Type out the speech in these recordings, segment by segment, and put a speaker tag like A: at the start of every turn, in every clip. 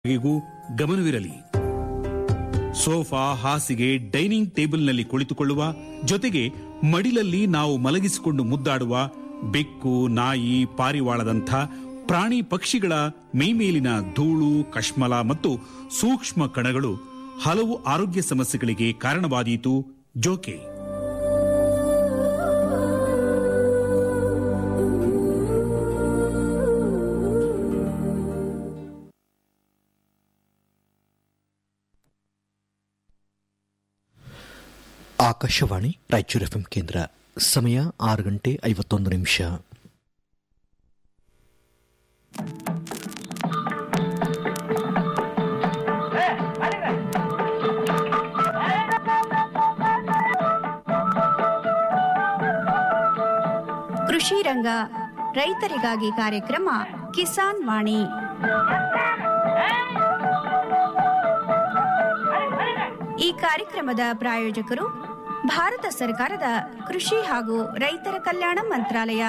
A: ಗೂ ಗಮನವಿರಲಿ ಸೋಫಾ ಹಾಸಿಗೆ ಡೈನಿಂಗ್ ಟೇಬಲ್ನಲ್ಲಿ ಕುಳಿತುಕೊಳ್ಳುವ ಜೊತೆಗೆ ಮಡಿಲಲ್ಲಿ ನಾವು ಮಲಗಿಸಿಕೊಂಡು ಮುದ್ದಾಡುವ ಬೆಕ್ಕು ನಾಯಿ ಪಾರಿವಾಳದಂಥ ಪ್ರಾಣಿ ಪಕ್ಷಿಗಳ ಮೈಮೇಲಿನ ಧೂಳು ಕಶ್ಮಲ ಮತ್ತು ಸೂಕ್ಷ್ಮ ಕಣಗಳು ಹಲವು ಆರೋಗ್ಯ ಸಮಸ್ಯೆಗಳಿಗೆ ಕಾರಣವಾದೀತು ಜೋಕೆ
B: ಆಕಾಶವಾಣಿ ರಾಯಚೂರು ಎಫ್ಎಂ ಕೇಂದ್ರ ಸಮಯ ಆರು ಗಂಟೆ ಐವತ್ತೊಂದು ನಿಮಿಷ
C: ಕೃಷಿ ರಂಗ ರೈತರಿಗಾಗಿ ಕಾರ್ಯಕ್ರಮ ಕಿಸಾನ್ ವಾಣಿ ಈ ಕಾರ್ಯಕ್ರಮದ ಪ್ರಾಯೋಜಕರು ಭಾರತ ಸರ್ಕಾರದ ಕೃಷಿ ಹಾಗೂ ರೈತರ ಕಲ್ಯಾಣ ಮಂತ್ರಾಲಯ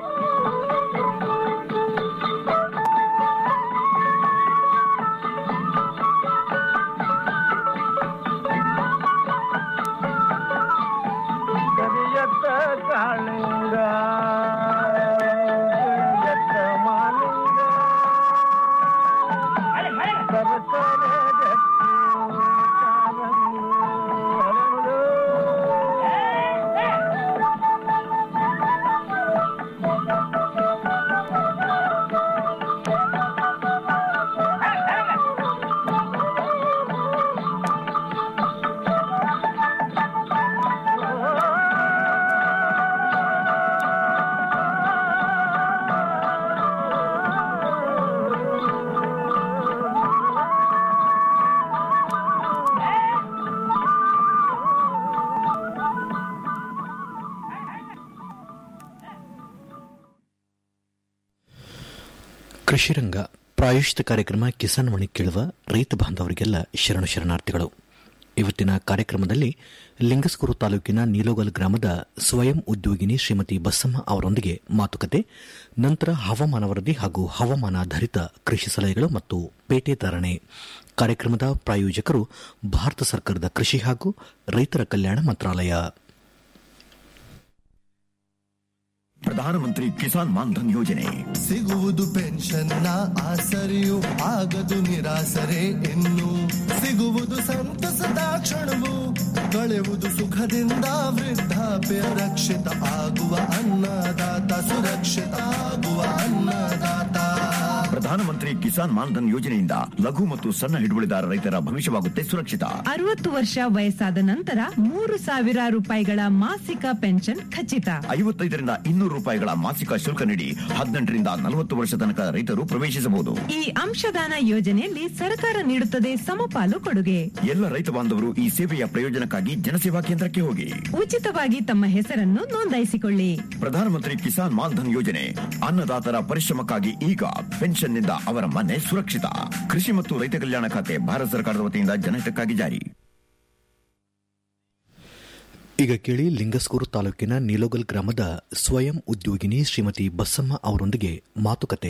D: ಕರಿಯತ್ತ ಕಾಳಿಂಗ ಕರಿಯತ್ತ ಮಾಲಿಂಗ ಸರಸರ ಗಟ್ಟಿ ಕಾಲಂಗಿ ಹರಳು.
B: ಕೃಷಿ ರಂಗ ಪ್ರಾಯೋಜಿತ ಕಾರ್ಯಕ್ರಮ ಕಿಸಾನ್ ವಾಣಿ ಕೇಳುವ ರೈತ ಬಾಂಧವರಿಗೆಲ್ಲ ಶರಣು ಶರಣಾರ್ಥಿಗಳು ಇವತ್ತಿನ ಕಾರ್ಯಕ್ರಮದಲ್ಲಿ ಲಿಂಗಸ್ಕೂರು ತಾಲೂಕಿನ ನೀಲೋಗಲ್ ಗ್ರಾಮದ ಸ್ವಯಂ ಉದ್ಯೋಗಿನಿ ಶ್ರೀಮತಿ ಬಸಮ್ಮ ಅವರೊಂದಿಗೆ ಮಾತುಕತೆ ನಂತರ ಹವಾಮಾನ ವರದಿ ಹಾಗೂ ಹವಾಮಾನಾಧಾರಿತ ಕೃಷಿ ಸಲಹೆಗಳು ಮತ್ತು ಪೇಟೆ ಧಾರಣೆ ಕಾರ್ಯಕ್ರಮದ ಪ್ರಾಯೋಜಕರು ಭಾರತ ಸರ್ಕಾರದ ಕೃಷಿ ಹಾಗೂ ರೈತರ ಕಲ್ಯಾಣ ಮಂತ್ರಾಲಯ
E: ಪ್ರಧಾನಮಂತ್ರಿ ಕಿಸಾನ್ ಮಾನ್ಧನ್ ಯೋಜನೆ
F: ಸಿಗುವುದು ಪೆನ್ಷನ್ನ ಆಸರೆಯು ಆಗದು ನಿರಾಸರೆ ಇನ್ನು ಸಿಗುವುದು ಸಂತಸದ ಕ್ಷಣವು ಕಳೆಯುವುದು ಸುಖದಿಂದ ವೃದ್ಧಾಪ್ಯ ರಕ್ಷಿತ ಆಗುವ ಅನ್ನದಾತ ಸುರಕ್ಷಿತ ಆಗುವ ಅನ್ನದಾತ
E: ಪ್ರಧಾನಮಂತ್ರಿ ಕಿಸಾನ್ ಮಾನ್ಧನ್ ಯೋಜನೆಯಿಂದ ಲಘು ಮತ್ತು ಸಣ್ಣ ಹಿಡುವಳಿದಾರ ರೈತರ ಭವಿಷ್ಯವಾಗುತ್ತೆ ಸುರಕ್ಷಿತ
G: ಅರವತ್ತು ವರ್ಷ ವಯಸ್ಸಾದ ನಂತರ ಮೂರು ಸಾವಿರ ರೂಪಾಯಿಗಳ ಮಾಸಿಕ ಪೆನ್ಷನ್ ಖಚಿತ
E: ಐವತ್ತೈದರಿಂದ ಇನ್ನೂರು ರೂಪಾಯಿಗಳ ಮಾಸಿಕ ಶುಲ್ಕ ನೀಡಿ ಹದಿನೆಂಟರಿಂದ ನಲವತ್ತು ವರ್ಷ ತನಕ ರೈತರು ಪ್ರವೇಶಿಸಬಹುದು
G: ಈ ಅಂಶದಾನ ಯೋಜನೆಯಲ್ಲಿ ಸರ್ಕಾರ ನೀಡುತ್ತದೆ ಸಮಪಾಲು ಕೊಡುಗೆ
E: ಎಲ್ಲ ರೈತ ಬಾಂಧವರು ಈ ಸೇವೆಯ ಪ್ರಯೋಜನಕ್ಕಾಗಿ ಜನಸೇವಾ ಕೇಂದ್ರಕ್ಕೆ ಹೋಗಿ
G: ಉಚಿತವಾಗಿ ತಮ್ಮ ಹೆಸರನ್ನು ನೋಂದಾಯಿಸಿಕೊಳ್ಳಿ
E: ಪ್ರಧಾನಮಂತ್ರಿ ಕಿಸಾನ್ ಮಾನ್ಧನ್ ಯೋಜನೆ ಅನ್ನದಾತರ ಪರಿಶ್ರಮಕ್ಕಾಗಿ ಈಗ ಪೆನ್ಷನ್ನಿಂದ ಅವರ ಮನೆ ಸುರಕ್ಷಿತ ಕೃಷಿ ಮತ್ತು ರೈತ ಕಲ್ಯಾಣ ಖಾತೆ ಭಾರತ ಸರ್ಕಾರದ ವತಿಯಿಂದ ಜನಹಿತಕ್ಕಾಗಿ ಜಾರಿ
B: ಈಗ ಕೇಳಿ ಲಿಂಗಸ್ಕೂರು ತಾಲೂಕಿನ ನೀಲೋಗಲ್ ಗ್ರಾಮದ ಸ್ವಯಂ ಉದ್ಯೋಗಿನಿ ಶ್ರೀಮತಿ ಬಸಮ್ಮ ಅವರೊಂದಿಗೆ ಮಾತುಕತೆ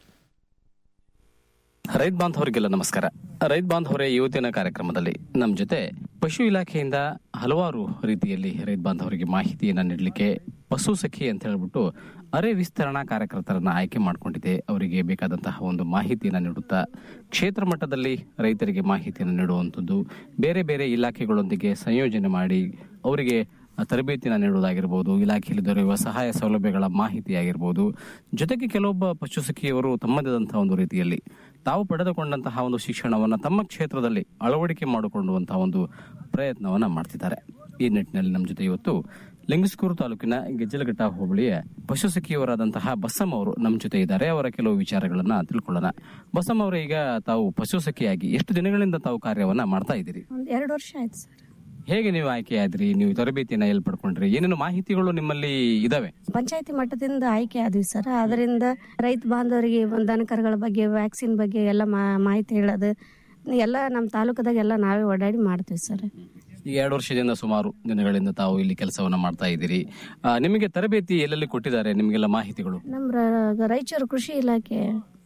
H: ರೈತ ಬಾಂಧವರಿಗೆಲ್ಲ ನಮಸ್ಕಾರ ರೈತ ಬಾಂಧವರೇ ಇವತ್ತಿನ ಕಾರ್ಯಕ್ರಮದಲ್ಲಿ ನಮ್ಮ ಜೊತೆ ಪಶು ಇಲಾಖೆಯಿಂದ ಹಲವಾರು ರೀತಿಯಲ್ಲಿ ರೈತ ಬಾಂಧವರಿಗೆ ಮಾಹಿತಿಯನ್ನ ನೀಡಲಿಕ್ಕೆ ಪಶು ಸಖಿ ಅಂತ ಹೇಳ್ಬಿಟ್ಟು ಅರೆ ವಿಸ್ತರಣಾ ಕಾರ್ಯಕರ್ತರನ್ನ ಆಯ್ಕೆ ಮಾಡಿಕೊಂಡಿದೆ ಅವರಿಗೆ ಬೇಕಾದಂತಹ ಒಂದು ಮಾಹಿತಿಯನ್ನು ನೀಡುತ್ತಾ ಕ್ಷೇತ್ರ ಮಟ್ಟದಲ್ಲಿ ರೈತರಿಗೆ ಮಾಹಿತಿಯನ್ನು ನೀಡುವಂಥದ್ದು ಬೇರೆ ಬೇರೆ ಇಲಾಖೆಗಳೊಂದಿಗೆ ಸಂಯೋಜನೆ ಮಾಡಿ ಅವರಿಗೆ ತರಬೇತಿನ ನೀಡುವುದಾಗಿರ್ಬೋದು ಇಲಾಖೆಯಲ್ಲಿ ದೊರೆಯುವ ಸಹಾಯ ಸೌಲಭ್ಯಗಳ ಮಾಹಿತಿ ಆಗಿರ್ಬೋದು ಜೊತೆಗೆ ಕೆಲವೊಬ್ಬ ಪಶು ಸಖಿಯವರು ತಮ್ಮದಾದಂತಹ ಒಂದು ರೀತಿಯಲ್ಲಿ ತಾವು ಪಡೆದುಕೊಂಡಂತಹ ಒಂದು ಶಿಕ್ಷಣವನ್ನು ತಮ್ಮ ಕ್ಷೇತ್ರದಲ್ಲಿ ಅಳವಡಿಕೆ ಮಾಡಿಕೊಳ್ಳುವಂತಹ ಒಂದು ಪ್ರಯತ್ನವನ್ನ ಮಾಡ್ತಿದ್ದಾರೆ ಈ ನಿಟ್ಟಿನಲ್ಲಿ ನಮ್ಮ ಜೊತೆ ಇವತ್ತು ಲಿಂಗಸ್ಕೂರು ತಾಲೂಕಿನ ಗೆಜ್ಜಲಘಟ್ಟ ಹೋಬಳಿಯ ಪಶು ಸಖಿಯವರಾದಂತಹ ಬಸಮ್ಮ ಅವರು ನಮ್ಮ ಜೊತೆ ಇದ್ದಾರೆ ಅವರ ಕೆಲವು ವಿಚಾರಗಳನ್ನ ತಿಳ್ಕೊಳ್ಳೋಣ ಬಸಮ್ಮ ಅವರು ಈಗ ತಾವು ಪಶು ಸಖಿಯಾಗಿ ಎಷ್ಟು ದಿನಗಳಿಂದ ತಾವು ಕಾರ್ಯವನ್ನ ಮಾಡ್ತಾ ಇದ್ದೀರಿ
I: ಒಂದ್ ಎರಡು ವರ್ಷ ಆಯ್ತು ಸರ್
H: ಹೇಗೆ ನೀವು ಆಯ್ಕೆಯಾದ್ರಿ ನೀವು ತರಬೇತಿಯನ್ನ ಎಲ್ಲಿ ಪಡ್ಕೊಂಡ್ರಿ ಏನೇನು ಮಾಹಿತಿಗಳು ನಿಮ್ಮಲ್ಲಿ ಇದಾವೆ
I: ಪಂಚಾಯತಿ ಮಟ್ಟದಿಂದ ಆಯ್ಕೆ ಆದ್ವಿ ಸರ್ ಅದರಿಂದ ರೈತ ಬಾಂಧವರಿಗೆ ಒಂದ್ ದನಕರುಗಳ ಬಗ್ಗೆ ವ್ಯಾಕ್ಸಿನ್ ಬಗ್ಗೆ ಎಲ್ಲ ಮಾ- ಮಾಹಿತಿ ಹೇಳೋದು ಎಲ್ಲ ನಮ್ಮ ತಾಲೂಕದಾಗ ಎಲ್ಲ ನಾವೇ ಓಡಾಡಿ ಮಾಡ್ತೀವಿ ಸರ್
H: ಈಗ ಎರಡು ವರ್ಷದಿಂದ ಸುಮಾರು ದಿನಗಳಿಂದ ತಾವು ಇಲ್ಲಿ ಕೆಲಸವನ್ನ ಮಾಡ್ತಾ ಇದ್ದೀರಿ ಆ, ನಿಮಗೆ ತರಬೇತಿ ಎಲ್ಲೆಲ್ಲಿ ಕೊಟ್ಟಿದ್ದಾರೆ ನಿಮಗೆಲ್ಲ ಮಾಹಿತಿಗಳು
I: ನಮ್ಮ ರ- ರಾಯಚೂರು ಕೃಷಿ ಇಲಾಖೆ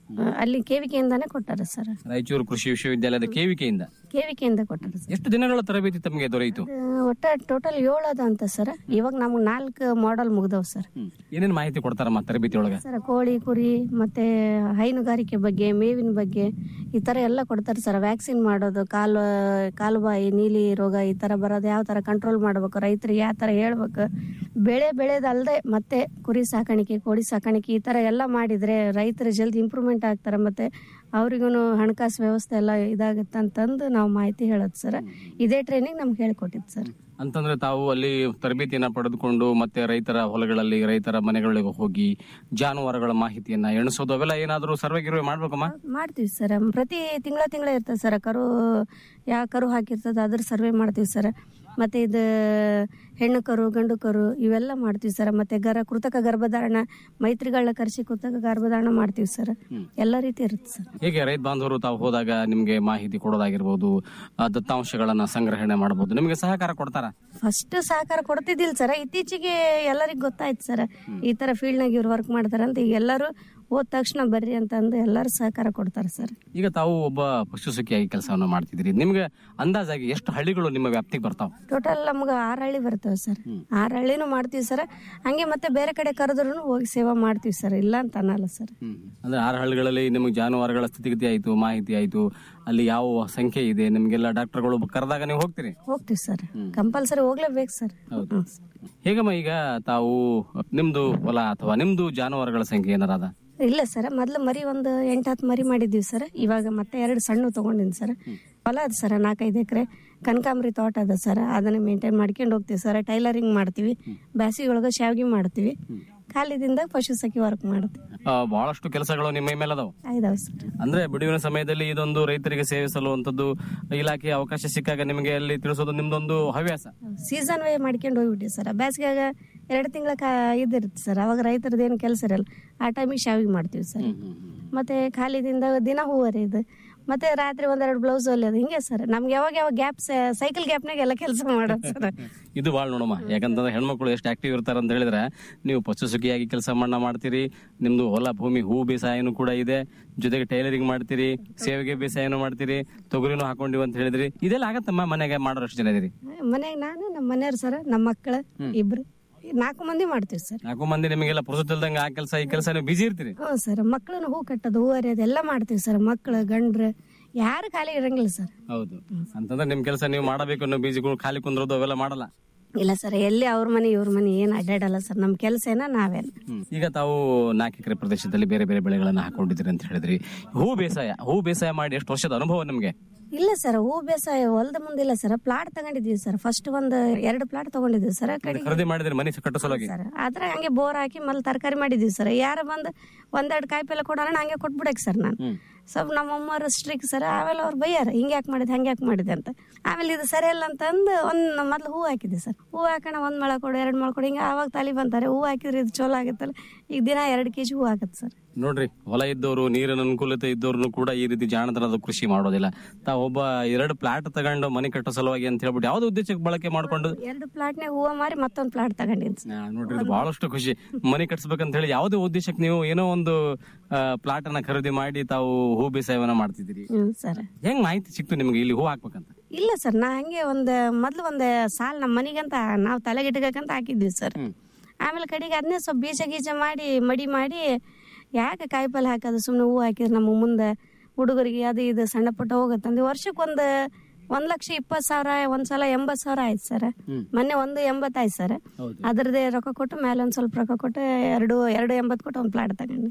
I: ಅಲ್ಲಿ ಕೇವಿಕೆಯಿಂದಾನೇ ಕೊಟ್ಟಾರ ಸರ್
H: ರಾಯಚೂರು ಕೃಷಿ ವಿಶ್ವವಿದ್ಯಾಲಯದ ಕೇವಿಕೆಯಿಂದ
I: ಕೇವಿಕೆಯಿಂದ ಕೊಟ್ಟಾರ ಸರ್
H: ಎಷ್ಟು ದಿನಗಳ ತರಬೇತಿ ತಮಗೆ ದೊರೆಯಿತು
I: ಒಟ್ಟ ಟೋಟಲ್ ಏಳು ಅದ ಅಂತ ಸರ್ ಇವಾಗ ನಮ್ಗೆ ನಾಲ್ಕು ಮಾಡೆಲ್ ಮುಗ್ದವ್ ಸರ್
H: ಏನೇನ್ ಮಾಹಿತಿ ಕೊಡ್ತಾರಮ್ಮ ತರಬೇತಿ ಒಳಗ
I: ಸರ್ ಕೋಳಿ ಕುರಿ ಮತ್ತೆ ಹೈನುಗಾರಿಕೆ ಬಗ್ಗೆ ಮೇವಿನ ಬಗ್ಗೆ ಈ ತರ ಎಲ್ಲ ಕೊಡ್ತಾರೆ ಸರ್ ವ್ಯಾಕ್ಸಿನ್ ಮಾಡೋದು ಕಾಲು ಕಾಲುಬಾಯಿ ನೀಲಿ ರೋಗ ಈ ತರ ಬರೋದು ಯಾವ ತರ ಕಂಟ್ರೋಲ್ ಮಾಡ್ಬೇಕು ರೈತರಿಗೆ ಯಾವ ತರ ಹೇಳ್ಬೇಕು ಬೆಳೆ ಬೆಳೆದಲ್ದೆ ಮತ್ತೆ ಕುರಿ ಸಾಕಾಣಿಕೆ ಕೋಳಿ ಸಾಕಾಣಿಕೆ ಈ ತರ ಎಲ್ಲ ಮಾಡಿದ್ರೆ ರೈತರು ಜಲ್ದಿ ಇಂಪ್ರೂವ್ಮೆಂಟ್ ಆಗ್ತಾರೆ ಮತ್ತೆ ಅವ್ರಿಗೂ ಹಣಕಾಸು ವ್ಯವಸ್ಥೆ ಎಲ್ಲ ಇದಾಗುತ್ತೆ ಅಂತಂದು ನಾವು ಮಾಹಿತಿ ಹೇಳೋದು ಸರ್ ಇದೇ ಟ್ರೈನಿಂಗ್ ನಮ್ಗೆ ಹೇಳ್ಕೊಟ್ಟಿದ್ದು ಸರ್
H: ಅಂತಂದ್ರೆ ತಾವು ಅಲ್ಲಿ ತರಬೇತಿಯನ್ನ ಪಡೆದುಕೊಂಡು ಮತ್ತೆ ರೈತರ ಹೊಲಗಳಲ್ಲಿ ರೈತರ ಮನೆಗಳಿಗೆ ಹೋಗಿ ಜಾನುವಾರುಗಳ ಮಾಹಿತಿಯನ್ನ ಎಣಿಸೋದು ಅವೆಲ್ಲ ಏನಾದರೂ ಸರ್ವೆ ಗಿರ್ವೆ ಮಾಡ್ಬೇಕಮ್ಮ
I: ಮಾಡ್ತೀವಿ ಸರ್ ಪ್ರತಿ ತಿಂಗಳ ತಿಂಗಳ ಇರ್ತದೆ ಸರ್ ಕರು ಯಾವ ಕರು ಹಾಕಿರ್ತದೆ ಅದ್ರ ಸರ್ವೆ ಮಾಡ್ತೀವಿ ಸರ್ ಮತ್ತೆ ಇದು ಹೆಣ್ಣು ಕರು ಗಂಡು ಕರು ಇವೆಲ್ಲ ಮಾಡ್ತೀವಿ ಸರ್ ಮತ್ತೆ ಗರ ಕೃತಕ ಗರ್ಭಧಾರಣ ಮೈತ್ರಿಗಳನ್ನ ಕರೆಸಿ ಕೃತಕ ಗರ್ಭಧಾರಣ ಮಾಡ್ತೀವಿ ಸರ್ ಎಲ್ಲ ರೀತಿ ಇರುತ್ತೆ ಸರ್
H: ಹೇಗೆ ರೈತ ಬಾಂಧವರು ತಾವು ಹೋದಾಗ ನಿಮ್ಗೆ ಮಾಹಿತಿ ಕೊಡೋದಾಗಿರ್ಬೋದು ಆ ದತ್ತಾಂಶಗಳನ್ನ ಸಂಗ್ರಹಣೆ ಮಾಡಬಹುದು ನಿಮಗೆ ಸಹಕಾರ ಕೊಡ್ತಾರ
I: ಫಸ್ಟ್ ಸಹಕಾರ ಕೊಡ್ತಿದ್ದಿಲ್ಲ ಸರ್ ಇತ್ತೀಚೆಗೆ ಎಲ್ಲರಿಗೂ ಗೊತ್ತಾಯ್ತು ಸರ್ ಈ ತರ ಫೀಲ್ಡ್ನಾಗ ಇವ್ರು ವರ್ಕ್ ಮಾಡ್ತಾರೆ ಅಂತ ಈಗ ಎಲ್ಲರೂ ಹೋದ ತಕ್ಷಣ ಬರ್ರಿ ಅಂತಂದು ಎಲ್ಲರೂ ಸಹಕಾರ ಕೊಡ್ತಾರೆ ಸರ್
H: ಈಗ ತಾವು ಒಬ್ಬ ಪಶುಸಖಿಯಾಗಿ ಕೆಲಸವನ್ನು ಮಾಡ್ತಿದ್ದೀರಿ ನಿಮ್ಗೆ ಅಂದಾಜಾಗಿ ಎಷ್ಟು ಹಳ್ಳಿಗಳು ನಿಮ್ಮ ವ್ಯಾಪ್ತಿಗೆ ಬರ್ತಾವ
I: ಟೋಟಲ್ ನಮ್ಗೆ ಆರು ಹಳ್ಳಿ ಬರ್ತವೆ ಸರ್ ಆರು ಹಳ್ಳಿನೂ ಮಾಡ್ತೀವಿ ಸರ್ ಹಂಗೆ ಮತ್ತೆ ಬೇರೆ ಕಡೆ ಕರೆದ್ರು ಹೋಗಿ ಸೇವಾ ಮಾಡ್ತೀವಿ ಸರ್ ಇಲ್ಲ ಅಂತ ಅನ್ನಲ್ಲ ಸರ್
H: ಅಂದ್ರೆ ಆರು ಹಳ್ಳಿಗಳಲ್ಲಿ ನಿಮಗೆ ಜಾನುವಾರುಗಳ ಸ್ಥಿತಿಗತಿ ಆಯ್ತು ಮಾಹಿತಿ ಆಯ್ತು ಅಲ್ಲಿ ಯಾವ ಸಂಖ್ಯೆ ಇದೆ ನಿಮ್ಗೆಲ್ಲ ಡಾಕ್ಟರ್ಗಳು ಕರೆದಾಗ ನೀವು ಹೋಗ್ತೀರಿ
I: ಹೋಗ್ತೀವಿ ಸರ್ ಕಂಪಲ್ಸರಿ ಹೋಗ್ಲೇಬೇಕು ಸರ್
H: ಹೌದು ಹೇಗಮ್ಮ ಈಗ ತಾವು ನಿಮ್ದು ಹೊಲ ಅಥವಾ ನಿಮ್ದು ಜಾನುವಾರುಗಳ ಸಂಖ್ಯೆ ಏನಾರದ
I: ಇಲ್ಲ ಸರ್ ಮೊದ್ಲು ಮರಿ ಒಂದು ಎಂಟು ಹತ್ತು ಮರಿ ಮಾಡಿದ್ವಿ ಸರ್ ಇವಾಗ ಮತ್ತೆ ಎರಡು ಸಣ್ಣ ತಗೊಂಡಿನಿ ಸರ್ ಹೊಲ ಅದ ಸರ್ ನಾಲ್ಕೈದು ಎಕರೆ ಕನಕಾಂಬರಿ ತೋಟ ಅದ ಸರ್ ಅದನ್ನ ಮೇಂಟೈನ್ ಮಾಡ್ಕೊಂಡು ಹೋಗ್ತೀವಿ ಸರ್ ಟೈಲರಿಂಗ್ ಮಾಡ್ತೀವಿ ಬ್ಯಾಸಿಗೆ ಒಳಗೆ ಶಾವಿಗೆ ಮಾಡ್ತೀವಿ ಖಾಲಿದಿಂದ ಪಶು ಸಖಿ ವರ್ಕ್ ಮಾಡ್ತೀವಿ
H: ಆ, ಬಹಳಷ್ಟು ಕೆಲಸಗಳು ನಿಮ್ಮ ಮೇಲೆ ಅದಾವ
I: ಐದಾವ್ ಸರ್
H: ಅಂದ್ರೆ ಬಿಡುವಿನ ಸಮಯದಲ್ಲಿ ಇದೊಂದು ರೈತರಿಗೆ ಸೇವೆ ಸಲ್ಲುವಂತದ್ದು ಇಲಾಖೆ ಅವಕಾಶ ಸಿಕ್ಕಾಗ ನಿಮಗೆ ಅಲ್ಲಿ ತಿಳಿಸೋದು ನಿಮ್ದೊಂದು ಹವ್ಯಾಸ
I: ಸೀಸನ್ ವೇ ಮಾಡ್ಕೊಂಡು ಹೋಗ್ಬಿಟ್ಟಿವಿ ಸರ್ ಬೇಸಿಗೆಯಾಗ ಎರಡು ತಿಂಗಳ ಕಾ ಇದಿರುತ್ತೆ ಸರ್ ಅವಾಗ ರೈತರದ್ದು ಏನು ಕೆಲಸ ಇರಲ್ಲ ಆ ಟೈಮಿಗೆ ಶಾವಿಗೆ ಮಾಡ್ತೀವಿ ಸರ್ ಮತ್ತೆ ಖಾಲಿದಿಂದ ದಿನ ಹೂವರಿ ಇದು ಮತ್ತೆ ರಾತ್ರಿ ಒಂದೆರಡು ಬ್ಲೌಸ್ ಹೊಲಿಯೋದು ಹಿಂಗೆ ಸರ್ ನಮ್ಗೆ ಯಾವಾಗ ಯಾವ ಗ್ಯಾಪ್ ಸೈಕಲ್ ಗ್ಯಾಪ್ನಾಗ ಎಲ್ಲ ಕೆಲಸ ಮಾಡೋದು ಸರ್
H: ಇದು ಬಾಳ್ ನೋಡಮ್ಮ ಯಾಕಂತಂದ್ರೆ ಹೆಣ್ಮಕ್ಳು ಎಷ್ಟು ಆಕ್ಟಿವ್ ಇರ್ತಾರೆ ಅಂತ ಹೇಳಿದ್ರೆ ನೀವು ಪಶುಸುಖಿಯಾಗಿ ಕೆಲಸ ಮಣ್ಣ ಮಾಡ್ತೀರಿ ನಿಮ್ದು ಹೊಲ ಭೂಮಿ ಹೂ ಬೇಸಾಯನೂ ಕೂಡ ಇದೆ ಜೊತೆಗೆ ಟೈಲರಿಂಗ್ ಮಾಡ್ತೀರಿ ಸೇವಿಗೆ ಬೇಸಾಯನೂ ಮಾಡ್ತೀರಿ ತೊಗರಿನೂ ಹಾಕೊಂಡಿವಿ ಅಂತ ಹೇಳಿದ್ರಿ ಇದೆಲ್ಲ ಆಗತ್ತಮ್ಮ ಮನೆಗೆ ಮಾಡೋರಷ್ಟು ಜನ ಇದೀರಿ
I: ಮನೆಯಾಗ ನಾನು ನಮ್ಮ ಮನೆಯವ್ರು ಸರ್ ನಮ್ಮ ಮಕ್ಕಳು ಇಬ್ರು ನಾಲ್ಕು ಮಂದಿ ಮಾಡ್ತೀವಿ ಸರ್
H: ನಾಲ್ಕು ಮಂದಿ ನಿಮಗೆಲ್ಲ ಪುರುಷ ಇಲ್ದಂಗೆ ಆ ಕೆಲಸ ಈ ಕೆಲಸ ನೀವು ಬಿಜಿ ಇರ್ತೀರಿ
I: ಹ್ಞೂ ಸರ್ ಮಕ್ಕಳನ್ನ ಹೂ ಕಟ್ಟೋದು ಹೂ ಹರಿಯೋದು ಎಲ್ಲ ಮಾಡ್ತೀವಿ ಸರ್ ಮಕ್ಕಳು ಗಂಡ್ರು ಯಾರು ಖಾಲಿ ಇರಂಗಿಲ್ಲ ಸರ್
H: ಹೌದು ಅಂತಂದ್ರೆ ನಿಮ್ ಕೆಲಸ ನೀವು ಮಾಡಬೇಕು ಅನ್ನೋ ಬೀಜಗಳು ಖಾಲಿ ಕುಂದ್ರೋದು ಅವೆಲ್ಲ ಮಾಡಲ್ಲ
I: ಇಲ್ಲ ಸರ್ ಎಲ್ಲಿ ಅವ್ರ ಮನೆ ಇವ್ರ ಮನೆ ಏನು ಅಡ್ಡಾಡಲ್ಲ ಸರ್ ನಮ್ಮ ಕೆಲಸ ಏನ ನಾವೇನು
H: ಈಗ ತಾವು ನಾಲ್ಕು ಎಕರೆ ಪ್ರದೇಶದಲ್ಲಿ ಬೇರೆ ಬೇರೆ ಬೆಳೆಗಳನ್ನ ಹಾಕೊಂಡಿದ್ದೀರಿ ಅಂತ ಹೇಳಿದ್ರಿ ಹೂ ಬೇಸಾಯ ಹೂ ಬೇಸಾಯ ಮಾಡಿ ಎಷ್ಟು ವರ್ಷದ ಅನುಭವ ನಿಮ್ಗೆ
I: ಇಲ್ಲ ಸರ್ ಹೂ ಬೇಸಾಯ ಹೊಲದ ಮುಂದಿಲ್ಲ ಸರ್ ಪ್ಲಾಟ್ ತಗೊಂಡಿದೀವಿ ಸರ್ ಫಸ್ಟ್ ಒಂದು ಎರಡು ಪ್ಲಾಟ್ ತಗೊಂಡಿದ್ವಿ ಸರ್ ಕಡೆಗೆ
H: ಖರೀದಿ ಮಾಡಿದ್ರಿ ಮನೆ ಕಟ್ಟೋ ಸಲುವಾಗಿ
I: ಸರ್ ಆದ್ರೆ ಹಂಗೆ ಬೋರ್ ಹಾಕಿ ಮಲ್ ತರಕಾರಿ ಮಾಡಿದೀವಿ ಸರ್ ಯಾರ ಬಂದು ಒಂದೆರಡು ಕಾಯಿ ಪಲ್ಲೆ ಕೊಡೋಣ ಹಂಗೆ ಕೊಟ್ಬಿಡಕ್ ಸರ್ ನಾನು ಸ್ವಲ್ಪ ನಮ್ಮ ಅಮ್ಮವ್ರು ಸ್ಟ್ರಿಕ್ ಸರ್ ಆಮೇಲೆ ಅವ್ರು ಬೈಯಾರ ಹಿಂಗೆ ಯಾಕೆ ಮಾಡಿದೆ ಹಂಗೆ ಯಾಕೆ ಮಾಡಿದೆ ಅಂತ ಆಮೇಲೆ ಇದು ಸರಿ ಇಲ್ಲ ಅಂತಂದು ಒಂದು ಮೊದ್ಲು ಹೂ ಹಾಕಿದ್ದೆ ಸರ್ ಹೂ ಹಾಕೋಣ ಒಂದ್ ಮಳ ಕೊಡು ಎರಡು ಮಳ ಕೊಡು ಹಿಂಗೆ ಆವಾಗ ತಾಲಿ ಬಂತಾರೆ ಹೂ ಹಾಕಿದ್ರೆ ಇದು ಚಲೋ ಆಗುತ್ತಲ್ಲ ಈಗ ದಿನ ಎರಡು ಕೆಜಿ ಹೂ ಹಾಕತ್ತೆ ಸರ್
H: ನೋಡ್ರಿ ಹೊಲ ಇದ್ದವರು ನೀರಿನ ಅನುಕೂಲತೆ ಇದ್ದವ್ರು ಕೂಡ ಈ ರೀತಿ ಜಾಣತನದ ಕೃಷಿ ಮಾಡೋದಿಲ್ಲ ತಾವು ಒಬ್ಬ ಎರಡು ಪ್ಲಾಟ್ ತಗೊಂಡು ಮನೆ ಕಟ್ಟೋ ಸಲುವಾಗಿ ಅಂತ ಹೇಳ್ಬಿಟ್ಟು ಯಾವ್ದು ಉದ್ದೇಶಕ್ಕೆ ಬಳಕೆ ಮಾಡ್ಕೊಂಡು
I: ಎರಡು ಪ್ಲಾಟ್ನಾಗ ಹೂವ ಮಾರಿ ಮತ್ತೊಂದು ಪ್ಲಾಟ್ ತಗೊಂಡಿದ್ದು ಸರ್
H: ಆ, ನೋಡ್ರಿ ಇದು ಬಹಳಷ್ಟು ಖುಷಿ ಮನೆ ಕಟ್ಸ್ಬೇಕಂತ ಹೇಳಿ ಯಾವುದೇ ಉದ್ದೇಶಕ್ಕೆ ನೀವು ಏನೋ ಒಂದು ಪ್ಲಾಟ್ ಅನ್ನ ಖರೀದಿ ಮಾಡಿ ತಾವು ಹೂ ಬೇಸಾಯವನ್ನ ಮಾಡ್ತಿದ್ದೀರಿ
I: ಹ್ಮ್ ಸರ್
H: ಹೆಂಗ್ ಮಾಹಿತಿ ಸಿಕ್ತು ನಿಮ್ಗೆ ಇಲ್ಲಿ ಹೂ ಹಾಕ್ಬೇಕಂತ
I: ಇಲ್ಲ ಸರ್ ನಾ ಹಂಗೆ ಒಂದ್ ಮೊದ್ಲು ಒಂದ್ ಸಾಲ್ ನಮ್ಮ ಮನಿಗಂತ ನಾವು ತಲೆಗಿಟ್ಕಂತ ಹಾಕಿದ್ವಿ ಸರ್ ಆಮೇಲೆ ಕಡೆಗೆ ಅದನ್ನೇ ಸ್ವಲ್ಪ ಬೀಜ ಗೀಜ ಮಾಡಿ ಮಡಿ ಮಾಡಿ ಯಾಕೆ ಕಾಯಿಪಲ್ಲೆ ಹಾಕೋದು ಸುಮ್ಮನೆ ಹೂ ಹಾಕಿದ್ರೆ ನಮ್ಮ ಮುಂದೆ ಹುಡುಗರಿಗೆ ಅದು ಇದು ಸಣ್ಣ ಪುಟ್ಟ ಹೋಗುತ್ತಂದು ವರ್ಷಕ್ಕೆ ಒಂದು ಒಂದ್ ಲಕ್ಷ ಇಪ್ಪತ್ತು ಸಾವಿರ ಒಂದ್ಸಲ ಎಂಬತ್ತು ಸಾವಿರ ಆಯ್ತು ಸರ್ ಮೊನ್ನೆ ಒಂದು ಎಂಬತ್ತು ಆಯ್ತು ಸರ್ ಅದ್ರದ್ದೇ ರೊಕ್ಕ ಕೊಟ್ಟು ಮೇಲೆ ಒಂದ್ ಸ್ವಲ್ಪ ರೊಕ್ಕ ಕೊಟ್ಟು ಎರಡು ಎರಡು ಎಂಬತ್ತು ಕೊಟ್ಟು ಒಂದು ಪ್ಲಾಟ್ ತಗೊಂಡು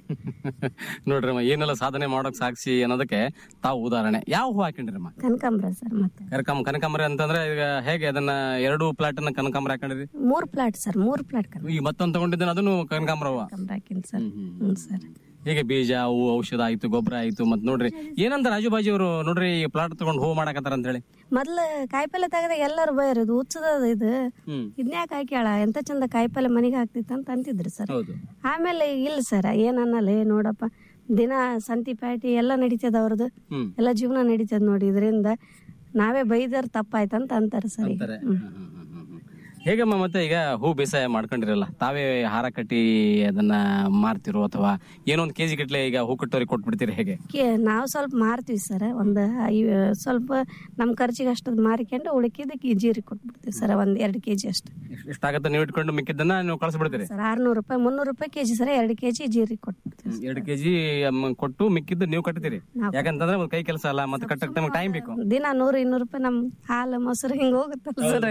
H: ನೋಡ್ರಿ ಅಮ್ಮ ಏನೆಲ್ಲ ಸಾಧನೆ ಮಾಡೋಕ್ ಸಾಕ್ಷಿ ಅನ್ನೋದಕ್ಕೆ ತಾವು ಉದಾಹರಣೆ ಯಾವ ಹೂ ಹಾಕೊಂಡ್ರಮ್ಮ
I: ಕನಕಾಂಬ್ರ ಸರ್ ಮತ್ತೆ
H: ಕನಕಾಂಬ ಕನಕಾಂಬರಿ ಅಂತಂದ್ರೆ ಈಗ ಹೇಗೆ ಅದನ್ನ ಎರಡು ಪ್ಲಾಟ್ ಅನ್ನ ಕನಕಾಂಬರ ಹಾಕೊಂಡಿದ್ರಿ
I: ಮೂರ್ ಪ್ಲಾಟ್ ಸರ್ ಮೂರ್ ಪ್ಲಾಟ್
H: ಈಗ ಮತ್ತೊಂದು ತಗೊಂಡಿದ್ದೇನೆ ಅದನ್ನು ಕನಕಾಂಬರ ಹೂವ
I: ಕನಕಾಂಬ್ರ ಹಾಕಿನ್ ಸರ್ ಹ್ಞೂ ಸರ್
H: ಹೀಗೆ ಬೀಜ ಹೂ ಔಷಧ ಆಯ್ತು ಗೊಬ್ಬರ ಆಯ್ತು ಮತ್ ನೋಡ್ರಿ ಏನಂತ ರಾಜು ಬಾಜಿ ಅವರು ನೋಡ್ರಿ ಈ ಪ್ಲಾಟ್ ತಗೊಂಡು ಹೂ ಮಾಡಕತ್ತಾರ ಅಂತ ಹೇಳಿ
I: ಮೊದ್ಲು ಕಾಯಿಪಲ್ಲೆ ತೆಗದಾಗ ಎಲ್ಲರೂ ಬೈರು ಇದು ಹುಚ್ಚದ ಇದು ಇದನ್ಯಾಕೆ ಹಾಕ್ಯಾಳ ಎಂತ ಚಂದ ಕಾಯಿಪಲ್ಲೆ ಮನೆಗೆ ಹಾಕ್ತಿತ್ತು ಅಂತ ಅಂತಿದ್ರು ಸರ್
H: ಹೌದು
I: ಆಮೇಲೆ ಇಲ್ಲ ಸರ್ ಏನ್ ಅನ್ನಲ್ಲ ಏ ನೋಡಪ್ಪ ದಿನ ಸಂತಿ ಪ್ಯಾಟಿ ಎಲ್ಲ ನಡೀತದ ಅವ್ರದ್ದು
H: ಹ್ಮ್.
I: ಎಲ್ಲ ಜೀವನ ನಡೀತದ ನೋಡಿ ಇದರಿಂದ ನಾವೇ ಬೈದರ್ ತಪ್ಪಾಯ್ತಂತ ಅಂತಾರೆ ಸರ್ ಈಗ.
H: ಅಂತಾರೆ.
I: ಹ್ಮ್.
H: ಹ್ಮ್, ಹ್ಮ್, ಹ್ಮ್, ಹ್ಮ್. ಹೇಗಮ್ಮ ಮತ್ತೆ ಈಗ ಹೂ ಬೇಸಾಯ ಮಾಡ್ಕೊಂಡಿರಲ್ಲ ತಾವೇ ಹಾರ ಕಟ್ಟಿ ಅದನ್ನ ಮಾರ್ತಿರೋ ಅಥವಾ ಏನೋ ಒಂದು ಕೆಜಿ ಗಟ್ಲೆ ಈಗ ಹೂ ಕಟ್ಟೋರಿಗೆ ಕೊಟ್ಬಿಡ್ತೀರಿ ಹೇಗೆ
I: ಕೆ- ನಾವು ಸ್ವಲ್ಪ ಮಾರ್ತೀವಿ ಸರ್ ಒಂದು ಐ- ಸ್ವಲ್ಪ ನಮ್ಮ ಖರ್ಚಿಗೆ ಅಷ್ಟು ಮಾರಿಕೊಂಡು ಉಳಿಕಿದ್ದಕ್ಕೆ ಜೀರಿಗೆ ಕೊಟ್ಬಿಡ್ತೀವಿ ಸರ್ ಒಂದ್ ಎರಡು ಕೆಜಿ ಅಷ್ಟು
H: ಎಷ್ಟ್- ಎಷ್ಟಾಗತ್ತೆ ನೀವು ಇಟ್ಕೊಂಡು ಮಿಕ್ಕಿದ್ದನ್ನ ನೀವು ಕಳಿಸ್ಬಿಡ್ತೀರಿ
I: ಸರ್ ಆರ್ನೂರು ರೂಪಾಯಿ ಮುನ್ನೂರು ರೂಪಾಯಿ ಕೆಜಿ ಸರ್ ಎರಡು ಕೆಜಿ ಜೀರಿಗೆ ಕೊಟ್ಬಿಡ್ತೀವಿ ಸರ್.
H: ಎರಡು ಕೆಜಿ ಕೊಟ್ಟು ಮಿಕ್ಕಿದ್ದು ನೀವು ಕಟ್ತೀರಿ
I: ನಾವು
H: ಯಾಕಂತಂದ್ರೆ ಒಂದು ಕೈ ಕೆಲಸ ಅಲ್ಲ ಮತ್ತೆ ಕಟ್ಟಕ್ಕೆ ನಮಗೆ ಟೈಮ್ ಬೇಕು
I: ದಿನ ನೂರು ಇನ್ನೂರು ರೂಪಾಯಿ ನಮ್ ಹಾಲು ಮೊಸರು ಹಿಂಗ ಹೋಗುತ್ತಲ್ಲ ಸರ್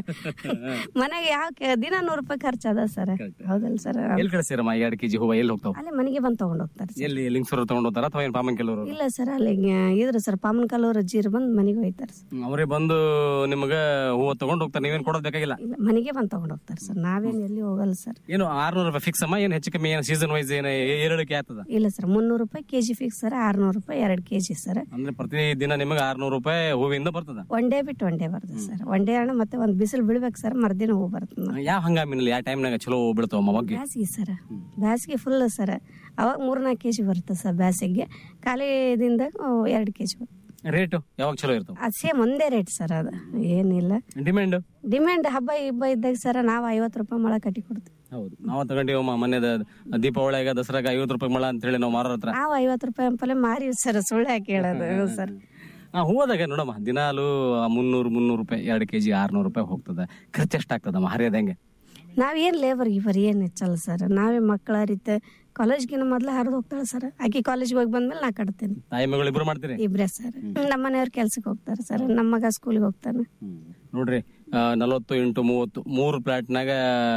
I: ಮನೆಗೆ ಯಾವ ಕೆ- ದಿನ ನೂರು ರೂಪಾಯಿ ಖರ್ಚು ಅದ ಸರ್ ಹೌದಲ್ಲ ಸರ್
H: ಎಲ್ಲಿ ಕಳಿಸ್ತೀರಮ್ಮ ಎರಡು ಕೆಜಿ ಹೂವ ಎಲ್ಲಿ ಹೋಗ್ತಾವ
I: ಅಲ್ಲಿ ಮನೆಗೆ ಬಂದು ತಗೊಂಡ್ ಹೋಗ್ತಾರೆ ಸರ್
H: ಎಲ್ಲಿ ಲಿಂಗ್ಸೂರು ತಗೊಂಡು ಹೋಗ್ತಾರ ಅಥವಾ ಏನು ಪಾಮನ್ ಕೆಲವರು
I: ಇಲ್ಲ ಸರ್ ಅಲ್ಲಿ ಗ- ಇದ್ರ ಸರ್ ಪಾಮನ್ ಕಲ್ಲೂರು ಜೀರ್ ಬಂದು ಮನೆಗೆ ಹೋಯ್ತಾರೆ ಸರ್
H: ಅವರೇ ಬಂದು ನಿಮಗ ಹೂವ ತಗೊಂಡು ಹೋಗ್ತಾರೆ ನೀವೇನು ಕೊಡೋದ್ ಬೇಕಾಗಿಲ್ಲ
I: ಇಲ್ಲ ಮನೆಗೆ ಬಂದು ತಗೊಂಡ್ ಹೋಗ್ತಾರೆ ಸರ್ ನಾವೇನು ಎಲ್ಲಿ ಹೋಗಲ್ಲ ಸರ್
H: ಏನು ಆರ್ನೂರು ರೂಪಾಯಿ ಫಿಕ್ಸ್ ಅಮ್ಮ ಏನು ಹೆಚ್ಚು ಕಮ್ಮಿ ಏನು ಸೀಸನ್ ವೈಸ್ ಏನು ಏರಳಿಕೆ ಆಗ್ತದ
I: ಇಲ್ಲ ಸರ್ ಮುನ್ನೂರು ರೂಪಾಯಿ ಕೆಜಿ ಫಿಕ್ಸ್ ಸರ್ ಆರ್ನೂರು ರೂಪಾಯಿ ಎರಡು ಕೆಜಿ ಸರ್
H: ಅಂದ್ರೆ ಪ್ರತಿ ದಿನ ನಿಮಗೆ ಆರ್ನೂರು ರೂಪಾಯಿ ಹೂವಿಂದ ಬರ್ತದ
I: ಒನ್ ಡೇ ಬಿಟ್ಟು ಒನ್ ಡೇ ಬರ್ತದೆ ಸರ್ ಒನ್ ಡೇ ಹಣ ಮತ್ತೆ ಒಂದು ಬಿಸಿಲು ಬೀಳ್ಬೇಕು ಸರ್ ಮರ್ದಿನ ಹೂ ಬರ್ತದೆ
H: ಯಾವ ಹಂಗಾಮಿನಲ್ಲಿ ಯಾವ ಟೈಮ್ನಾಗ ಚಲೋ ಹೂ ಬೀಳ್ತಾವಮ್ಮ ಬಗ್ಗೆ
I: ಬ್ಯಾಸಿಗೆ ಸರ್ ಬ್ಯಾಸಿಗೆ ಫುಲ್ ಸರ್ ಅವಾಗ ಮೂರ್ನಾಲ್ಕು ಕೆ ಜಿ ಬರುತ್ತೆ ಸರ್ ಬ್ಯಾಸಿಗೆ ಖಾಲಿದಿಂದ ಎರಡು ಕೆ ಜಿ
H: ರೇಟು ಯಾವಾಗ ಚಲೋ ಇರ್ತಾವ
I: ಅದು ಸೇಮ್ ಒಂದೇ ರೇಟ್ ಸರ್ ಅದು ಏನಿಲ್ಲ
H: ಡಿಮ್ಯಾಂಡ್
I: ಡಿಮ್ಯಾಂಡ್ ಹಬ್ಬ ಇಬ್ಬ ಇದ್ದಾಗ ಸರ್ ನಾವು ಐವತ್ತು ರೂಪಾಯಿ ಮೊಳ ಕಟ್ಟಿ ಕೊಡ್ತೀವಿ
H: ಹೌದು ನಾವು ತಗೊಂಡಿವಮ್ಮ ಮೊನ್ನೆದ ದೀಪಾವಳಿಯಾಗ ದಸರಾಗ ಐವತ್ತು ರೂಪಾಯಿ ಮಳ ಅಂತ ಹೇಳಿ ನಾವು ಮಾರೋ ಹತ್ರ
I: ನಾವು ಐವತ್ತು ರೂಪಾಯಿ ಅಂಪಲೆ ಮಾರಿ ಸರ್ ಸುಳ್ಳು ಯಾಕೆ ಹೇಳೋದು ಸರ್
H: ಆ ಹೂವದಾಗ ನೋಡಮ್ಮ ದಿನಾಲು ಮುನ್ನೂರು ಮುನ್ನೂರು ರೂಪಾಯಿ ಎರಡು ಕೆಜಿ ಆರ್ನೂರು ರೂಪಾಯಿ ಹೋಗ್ತದ ಖರ್ಚು ಎಷ್ಟಾಗ್ತದಮ್ಮ ಹರಿಯೋದ ಹೆಂಗೆ
I: ನಾವೇನು ಲೇಬರ್ ಗಿಬರ್ ಏನು ಹೆಚ್ಚಲ್ಲ ಸರ್ ನಾವೇ ಮಕ್ಕಳ ರೀತಿ ಕಾಲೇಜ್ಗಿನ ಮೊದ್ಲು ಹರಿದು ಹೋಗ್ತಾಳೆ ಸರ್ ಆಕಿ ಕಾಲೇಜ್ಗೆ ಹೋಗಿ ಬಂದ್ಮೇಲೆ ನಾ ಕಟ್ತೇನೆ
H: ತಾಯಿ ಮಗಳು ಇಬ್ರು ಮಾಡ್ತೀರಿ
I: ಇಬ್ರೇ ಸರ್ ನಮ್ಮ ಮನೆಯವ್ರ ಕೆಲ್ಸಕ್ಕೆ ಹೋಗ್ತಾರೆ ಸರ್ ನಮ್ಮ ಮಗ ಸ್ಕೂಲ್ಗೆ ಹೋಗ್ತಾನೆ
H: ನೋಡ್ರಿ ಆ, ನಲವತ್ತು ಇಂಟು ಮೂವತ್ತು ಮೂರು ಪ್ಲಾಟ್ನಾಗ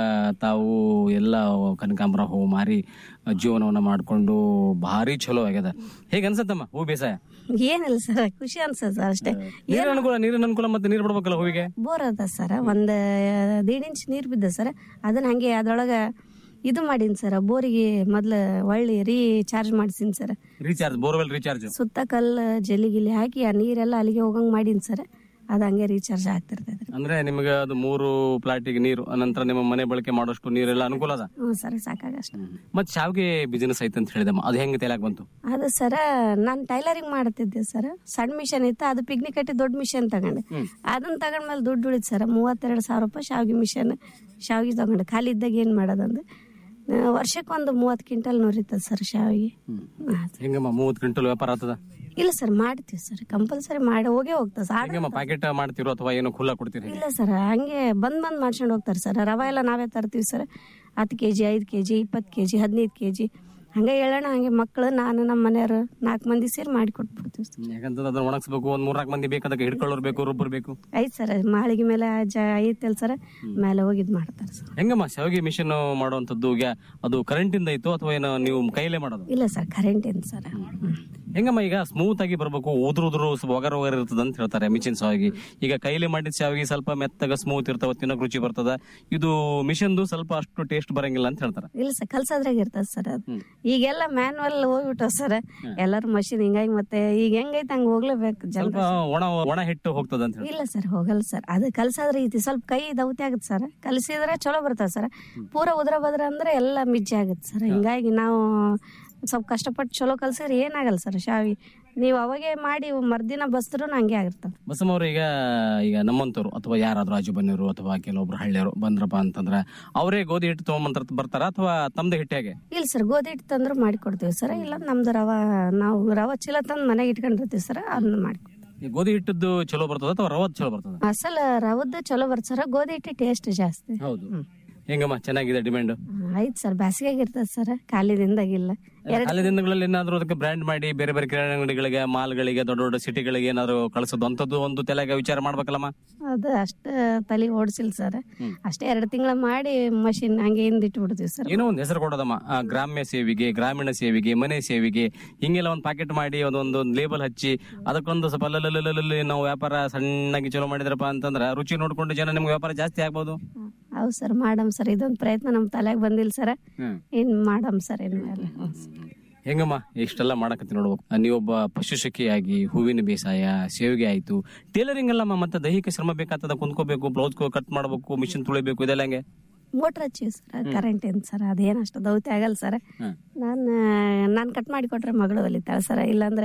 H: ತಾವು ಎಲ್ಲ ಕನಕಾಂಬರ ಹೂ ಮಾರಿ ಆ, ಜೀವನವನ್ನ ಮಾಡ್ಕೊಂಡು ಭಾರಿ ಚಲೋ ಆಗ್ಯದ ಹೇಗೆ ಅನ್ಸತ್ತಮ್ಮ ಹೂ ಬೇಸಾಯ
I: ಏನಿಲ್ಲ ಸರ್ ಖುಷಿ ಅನ್ಸದ ಸರ್ ಅಷ್ಟೇ
H: ನೀರಿನ ಅನುಕೂಲ ನೀರಿನ ಅನುಕೂಲ ಮತ್ತೆ ನೀರು ಬಿಡ್ಬೇಕಲ್ಲ ಹೂವಿಗೆ
I: ಬೋರ್ ಅದ ಸರ್ ಒಂದ್ ದೀಡ್ ಇಂಚ್ ನೀರ್ ಬಿದ್ದ ಸರ್ ಅದನ್ನ ಹಂಗೆ ಅದ್ರೊಳಗ ಇದು ಮಾಡೀನಿ ಸರ್ ಬೋರಿಗೆ ಮೊದ್ಲ ಒಳ್ಳೆ ರೀಚಾರ್ಜ್ ಮಾಡ್ಸಿನಿ ಸರ್
H: ರೀಚಾರ್ಜ್ ಬೋರ್ವೆಲ್ ರೀಚಾರ್ಜ್
I: ಸುತ್ತ ಕಲ್ಲು ಜಲ್ಲಿ ಗಿಲಿ ಹಾಕಿ ಆ ನೀರೆಲ್ಲ ಅಲ್ಲಿಗೆ ಹೋಗಂಗ್ ಮಾಡೀನಿ ಸರ್ ಅದ ಹಂಗೆ ರೀಚಾರ್ಜ್ ಆಗ್ತಿರ್ತೈತ್ರಿ
H: ಅಂದ್ರೆ ನಿಮಗೆ ಅದು ಮೂರು ಪ್ಲಾಟಿಗೆ ನೀರು ಅನಂತರ ನಿಮ್ಮ ಮನೆ ಬಳಕೆ ಮಾಡೋಷ್ಟು ನೀರೆಲ್ಲ ಅನುಕೂಲ ಅದ
I: ಹ್ಞೂ ಸರ್ ಸಾಕಾಗಷ್ಟ
H: ಮತ್ತೆ ಶಾವಿಗೆ ಬಿಸಿನೆಸ್ ಐತೆ ಅಂತ ಹೇಳಿದಮ್ಮ ಅದು ಹೆಂಗೆ ತೇಲಾಕ್ ಬಂತು
I: ಅದು ಸರ ನಾನು ಟೈಲರಿಂಗ್ ಮಾಡ್ತಿದ್ದೆ ಸರ್ ಸಣ್ಣ ಮಿಷನ್ ಇತ್ತು ಅದು ಪಿಗ್ನಿ ಕಟ್ಟಿ ದೊಡ್ಡ ಮಿಷನ್ ತಗೊಂಡೆ ಅದನ್ನ ತಗೊಂಡ್ಮೇಲೆ ದುಡ್ಡು ಉಳಿತು ಸರ್ ಮೂವತ್ತೆರಡು ಸಾವಿರ ರೂಪಾಯಿ ಶಾವಿಗೆ ಮಿಷನ್ ಶಾವಿಗೆ ತಗೊಂಡೆ ಖಾಲಿ ಇದ್ದಾಗ ಏನು ಮಾಡೋದಂದು ವರ್ಷಕ್ಕೆ ಒಂದು ಮೂವತ್ತು ಕ್ವಿಂಟಲ್ ನುರಿತದೆ ಸರ್ ಶಾವಿಗೆ ಹಾ.
H: ಹೆಂಗಮ್ಮ ಮೂವತ್ತು ಕ್ವಿಂಟಲ್ ವ್ಯಾಪಾರ ಆಗ್ತದ
I: ಇಲ್ಲ ಸರ್ ಮಾಡ್ತೀವಿ ಸರ್ ಕಂಪಲ್ಸರಿ ಮಾಡಿ ಹೋಗೇ ಹೋಗ್ತದೆ ಸರ್
H: ಹೆಂಗಮ್ಮ ಪ್ಯಾಕೆಟ್ ಮಾಡ್ತಿರೋ ಅಥವಾ ಏನು ಖುಲ್ಲಾ ಕೊಡ್ತೀರಿ
I: ಇಲ್ಲ ಸರ್ ಹಂಗೆ ಬಂದ್ ಬಂದ್ ಮಾಡ್ಸ್ಕೊಂಡು ಹೋಗ್ತಾರೆ ಸರ್ ರವೆ ಎಲ್ಲ ನಾವೇ ತರ್ತೀವಿ ಸರ್ ಹತ್ತು ಕೆ ಜಿ ಐದು ಕೆ ಜಿ ಇಪ್ಪತ್ತು ಕೆ ಜಿ ಹದಿನೈದು ಕೆ ಜಿ ಹಂಗೆ ಹೇಳೋಣ ಹಂಗೆ ಮಕ್ಕಳು ನಾನು ನಮ್ಮ ಮನೆಯವರು ನಾಲ್ಕು ಮಂದಿ ಸೇರಿ ಮಾಡಿ ಕೊಟ್ಬಿಡ್ತೀವಿ ಸರ್
H: ಯಾಕಂತಂದ್ರೆ ಅದನ್ನ ಒಣಗಿಸ್ಬೇಕು ಒಂದ್ ಮೂರ್ನಾಲ್ಕು ಮಂದಿ ಬೇಕು ಅದಕ್ಕೆ ಹಿಡ್ಕೊಳ್ಳೋರು ಬೇಕು ರುಬ್ಬರು ಬೇಕು
I: ಐತೆ ಸರ್ ಮಾಳಿಗೆ ಮೇಲೆ ಜ ಐತಲ್ ಸರ್ ಮೇಲೆ ಹೋಗಿ ಇದು ಮಾಡ್ತಾರೆ ಸರ್
H: ಹೆಂಗಮ್ಮ ಶಾವಿಗೆ ಮಿಷನ್ ಮಾಡುವಂತದ್ದು ಈಗ ಅದು ಕರೆಂಟ್ ಇಂದ ಇತ್ತು ಅಥವಾ ಏನು ನೀವು ಕೈಲೇ ಮಾಡೋದು
I: ಇಲ್ಲ ಸರ್ ಕರೆಂಟ್ ಏನು ಸರ್ ಹ್ಮ್.
H: ಹೆಂಗಮ್ಮ ಈಗ ಸ್ಮೂತ್ ಆಗಿ ಬರ್ಬೇಕು ಉದುರು ಉದುರು ಒಗರ್ ಒಗರ್ ಇರ್ತದ ಅಂತ ಹೇಳ್ತಾರೆ ಮಿಷಿನ್ ಶಾವಿಗೆ ಈಗ ಕೈಲಿ ಮಾಡಿದ ಶಾವಿಗೆ ಸ್ವಲ್ಪ ಮೆತ್ತಗ ಸ್ಮೂತ್ ಇರ್ತಾವ ತಿನ್ನೋಕ್ ರುಚಿ ಬರ್ತದ ಇದು ಮಿಷನ್ದು ಸ್ವಲ್ಪ ಅಷ್ಟು ಟೇಸ್ಟ್ ಬರಂಗಿಲ್ಲ ಅಂತ ಹೇಳ್ತಾರೆ
I: ಇಲ್ಲ ಸರ್ ಕಲ್ಸೋದ್ರಾಗ ಇರ್ತದೆ ಸರ್ ಅದು ಈಗೆಲ್ಲ ಮ್ಯಾನ್ವಲ್ ಹೋಗ್ಬಿಟ್ಟು ಸರ್ ಎಲ್ಲರೂ ಮಷಿನ್ ಹಿಂಗಾಗಿ ಮತ್ತೆ ಈಗ ಹೆಂಗೈತೆ ಹಂಗೆ ಹೋಗ್ಲೇಬೇಕು ಜನ
H: ಸ್ವಲ್ಪ ಒಣ ಒಣ ಹಿಟ್ಟು ಹೋಗ್ತದ ಅಂತ ಹೇಳಿ
I: ಇಲ್ಲ ಸರ್ ಹೋಗಲ್ಲ ಸರ್ ಅದು ಕಲ್ಸೋದ್ರ ಐತಿ ಸ್ವಲ್ಪ ಕೈ ದೌತಿ ಆಗುತ್ತೆ ಸರ್ ಕಲಿಸಿದ್ರೆ ಚಲೋ ಬರ್ತದೆ ಸರ್ ಪೂರ ಉದ್ರ ಬದ್ರ ಅಂದ್ರೆ ಎಲ್ಲ ಮಿಜ್ಜೆ ಆಗುತ್ತೆ ಸರ್ ಹಿಂಗಾಗಿ ನಾವು ಸ್ವಲ್ಪ ಕಷ್ಟಪಟ್ಟು ಚಲೋ ಕಲ್ಸಿದ್ರೆ ಏನಾಗಲ್ಲ ಸರ್ ಶಾವಿ ನೀವು ಅವಾಗೆ ಮಾಡಿ ಮರ್ದಿನ ಬಸ್ದ್ರು ಹಂಗೆ ಆಗಿರ್ತಾವ
H: ಬಸಮ್ಮ ಅವ್ರು ಈಗ ಈಗ ನಮ್ಮಂತವ್ರು ಅಥವಾ ಯಾರಾದ್ರೂ ಆಜು ಬನ್ನೀರು ಅಥವಾ ಕೆಲವೊಬ್ರು ಹಳ್ಳಿಯವರು ಬಂದ್ರಪ್ಪ ಅಂತಂದ್ರ ಅವರೇ ಗೋಧಿ ಹಿಟ್ಟು ತಗೊಂಬಂತ ಬರ್ತಾರ ಅಥವಾ ತಮ್ದೇ ಹಿಟ್ಟು ಹೇಗೆ
I: ಇಲ್ಲ ಸರ್ ಗೋಧಿ ಹಿಟ್ಟು ತಂದ್ರು ಮಾಡಿ ಕೊಡ್ತೀವಿ ಸರ್ ಇಲ್ಲ ನಮ್ದು ರವ ನಾವು ರವ ಚೀಲ ತಂದು ಮನೆಗೆ ಇಟ್ಕೊಂಡಿರ್ತೀವಿ ಸರ್ ಅದನ್ನ ಮಾಡಿ
H: ಈ ಗೋಧಿ ಹಿಟ್ಟದ್ದು ಚಲೋ ಬರ್ತದ ಅಥವಾ ರವದ್ ಚಲೋ ಬರ್ತದ
I: ಅಸಲ್ ರವದ್ದು ಚಲೋ ಬರ್ತದೆ ಸರ್ ಗೋಧಿ ಹಿಟ್ಟು ಟೇಸ್ಟ್ ಜಾಸ್ತಿ
H: ಹೌದು ಹೆಂಗಮ್ಮ ಚೆನ್ನಾಗಿದೆ ಡಿಮ್ಯಾಂಡ್
I: ಆಯ್ತು ಸರ್ ಬ್ಯಾಸಿಗೆಗೆ ಇರ್ತದೆ ಸರ್ ಖಾಲಿ ದಿನದಾಗಿಲ್ಲ
H: ಹಳೆ ದಿನಗಳಲ್ಲಿ ಏನಾದ್ರು ಅದಕ್ಕೆ ಬ್ರ್ಯಾಂಡ್ ಮಾಡಿ ಬೇರೆ ಬೇರೆ ಕಿರಾಣಿ ಅಂಗಡಿಗಳಿಗೆ ಮಾಲ್ಗಳಿಗೆ ದೊಡ್ಡ ದೊಡ್ಡ ಸಿಟಿಗಳಿಗೆ ಏನಾದ್ರು ಕಳಿಸೋದು ಅಂತದ್ದು ಒಂದು ತಲೆಗೆ ವಿಚಾರ ಮಾಡ್ಬೇಕಲ್ಲಮ್ಮ
I: ಅದು ಅಷ್ಟ ತಲೆ ಓಡಿಸಿಲ್ಲ ಸರ್ ಅಷ್ಟೇ ಎರಡು ತಿಂಗಳ ಮಾಡಿ ಮಷಿನ್ ಹಂಗೆ ಹಿಂದಿಟ್ಟು ಬಿಡ್ತೀವಿ ಸರ್
H: ಏನೋ ಒಂದು ಹೆಸರು ಕೊಡೋದಮ್ಮ ಆ, ಗ್ರಾಮ್ಯ ಸೇವಿಗೆ ಗ್ರಾಮೀಣ ಸೇವಿಗೆ ಮನೆ ಸೇವಿಗೆ ಹಿಂಗೆಲ್ಲ ಒಂದು ಪ್ಯಾಕೆಟ್ ಮಾಡಿ ಅದೊಂದು ಲೇಬಲ್ ಹಚ್ಚಿ ಅದಕ್ಕೊಂದು ಸ್ವಲ್ಪ ಅಲ್ಲಲ್ಲಲ್ಲಲ್ಲಿ ನಾವು ವ್ಯಾಪಾರ ಸಣ್ಣಾಗಿ ಚಲೋ ಮಾಡಿದ್ರಪ್ಪ ಅಂತಂದ್ರೆ ರುಚಿ ನೋಡ್ಕೊಂಡು ಜನ ನಿಮ್ಗೆ ವ್ಯಾಪಾರ ಜಾಸ್ತಿ ಆಗ್ಬೋದು
I: ಹೌದು ಸರ್ ಮಾಡಮ್ ಸರ್ ಇದೊಂದು ಪ್ರಯತ್ನ ನಮ್ಮ ತಲೆಗೆ ಬಂದಿಲ್ಲ ಸರ್
H: ಹ್ಮ್.
I: ಇನ್ ಮಾಡಮ್ ಸರ್ ಇನ್ಮೇಲೆ
H: ಹೆಂಗಮ್ಮ ಇಷ್ಟೆಲ್ಲ ಮಾಡಕತ್ತಿ ನೋಡ್ಬೇಕು ಆ, ನೀವೊಬ್ಬ ಪಶುಸಖಿಯಾಗಿ ಹೂವಿನ ಬೇಸಾಯ ಸೇವಿಗೆ ಆಯ್ತು ಟೇಲರಿಂಗ್ ಅಲ್ಲಮ್ಮ ಮತ್ತೆ ದೈಹಿಕ ಶ್ರಮ ಬೇಕಾಗ್ತದ ಕುಂತ್ಕೋಬೇಕು ಬ್ಲೌಸ್ ಕಟ್ ಮಾಡಬೇಕು ಮಿಷಿನ್ ತುಳಿಬೇಕು ಇದೆಲ್ಲ ಹೆಂಗೆ
I: ಮೋಟ್ರ್ ಹಚ್ಚಿವಿ ಸರ್ ಕರೆಂಟ್ ಏನು ಸರ್ ಅದೇನು ಅಷ್ಟು ದೌತಿ ಆಗಲ್ಲ ಸರ್ ನಾನು ನಾನು ಕಟ್ ಮಾಡಿ ಕೊಟ್ರೆ ಮಗಳು ಹೊಲಿತಾಳೆ ಸರ್ ಇಲ್ಲಾಂದ್ರೆ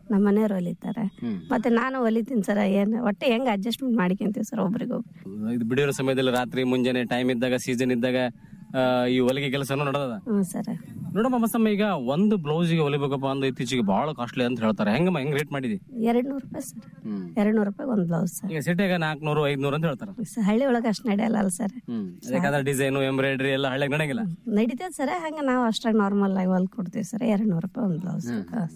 I: ನಮ್ಮ ಮನೆಯವ್ರು ಹೊಲಿತಾರೆ ಮತ್ತೆ ನಾನು ಹೊಲಿತೀನಿ ಸರ್ ಏನ್ ಒಟ್ಟೆ ಹೆಂಗ್ ಅಡ್ಜಸ್ಟ್ಮೆಂಟ್ ಮಾಡ್ಕೊಂತೀವಿ ಸರ್ ಒಬ್ರಿಗೊಬ್ರು
H: ಇದು ಬಿಡಿರೋ ಸಮಯದಲ್ಲಿ ರಾತ್ರಿ ಮುಂಜಾನೆ ಟೈಮ್ ಇದ್ದಾಗ ಸೀಸನ್ ಇದ್ದಾಗ ಆ, ಈ ಹೊಲಿಗೆ ಕೆಲಸನೂ ನಡೆದ
I: ಹ್ಞೂ ಸರ್
H: ನೋಡಮ್ಮ ಬಸಮ್ಮ ಈಗ ಒಂದು ಬ್ಲೌಸ್ಗೆ ಹೊಲಿಬೇಕಪ್ಪ ಅಂದ್ರೆ ಇತ್ತೀಚೆಗೆ ಬಹಳ ಕಾಸ್ಟ್ಲಿ ಅಂತ ಹೇಳ್ತಾರೆ ಹೆಂಗಮ್ಮ ಹೆಂಗ್ ರೇಟ್ ಮಾಡಿದಿ
I: ಎರಡ್ ನೂರು ರೂಪಾಯಿ ಸರ್ ಎರಡ್ ನೂರು ರೂಪಾಯಿ ಒಂದು ಬ್ಲೌಸ್ ಸರ್
H: ಈಗ ಸಿಟಿಯಾಗ ನಾಲ್ಕುನೂರು ಐದ್ನೂರು ಅಂತ ಹೇಳ್ತಾರೆ
I: ಸ- ಹಳ್ಳಿ ಒಳಗೆ ಅಷ್ಟು ನಡೆಯಲ್ಲ ಅಲ್ಲ ಸರ್
H: ಹ್ಮ್ ಯಾಕಂದ್ರೆ ಡಿಸೈನು ಎಂಬ್ರಾಯ್ಡ್ರಿ ಎಲ್ಲ ಹಳ್ಳಿಗೆ ನಡೆಯಂಗಿಲ್ಲ
I: ನಡೀತದೆ ಸರ್ ಹಂಗೆ ನಾವು ಅಷ್ಟಾಗ ನಾರ್ಮಲ್ ಆಗಿ ಹೊಲ್ದ್ ಕೊಡ್ತೀವಿ ಸರ್ ಎರಡ್ ನೂರು ರೂಪಾಯಿ ಒಂದು ಬ್ಲೌಸ್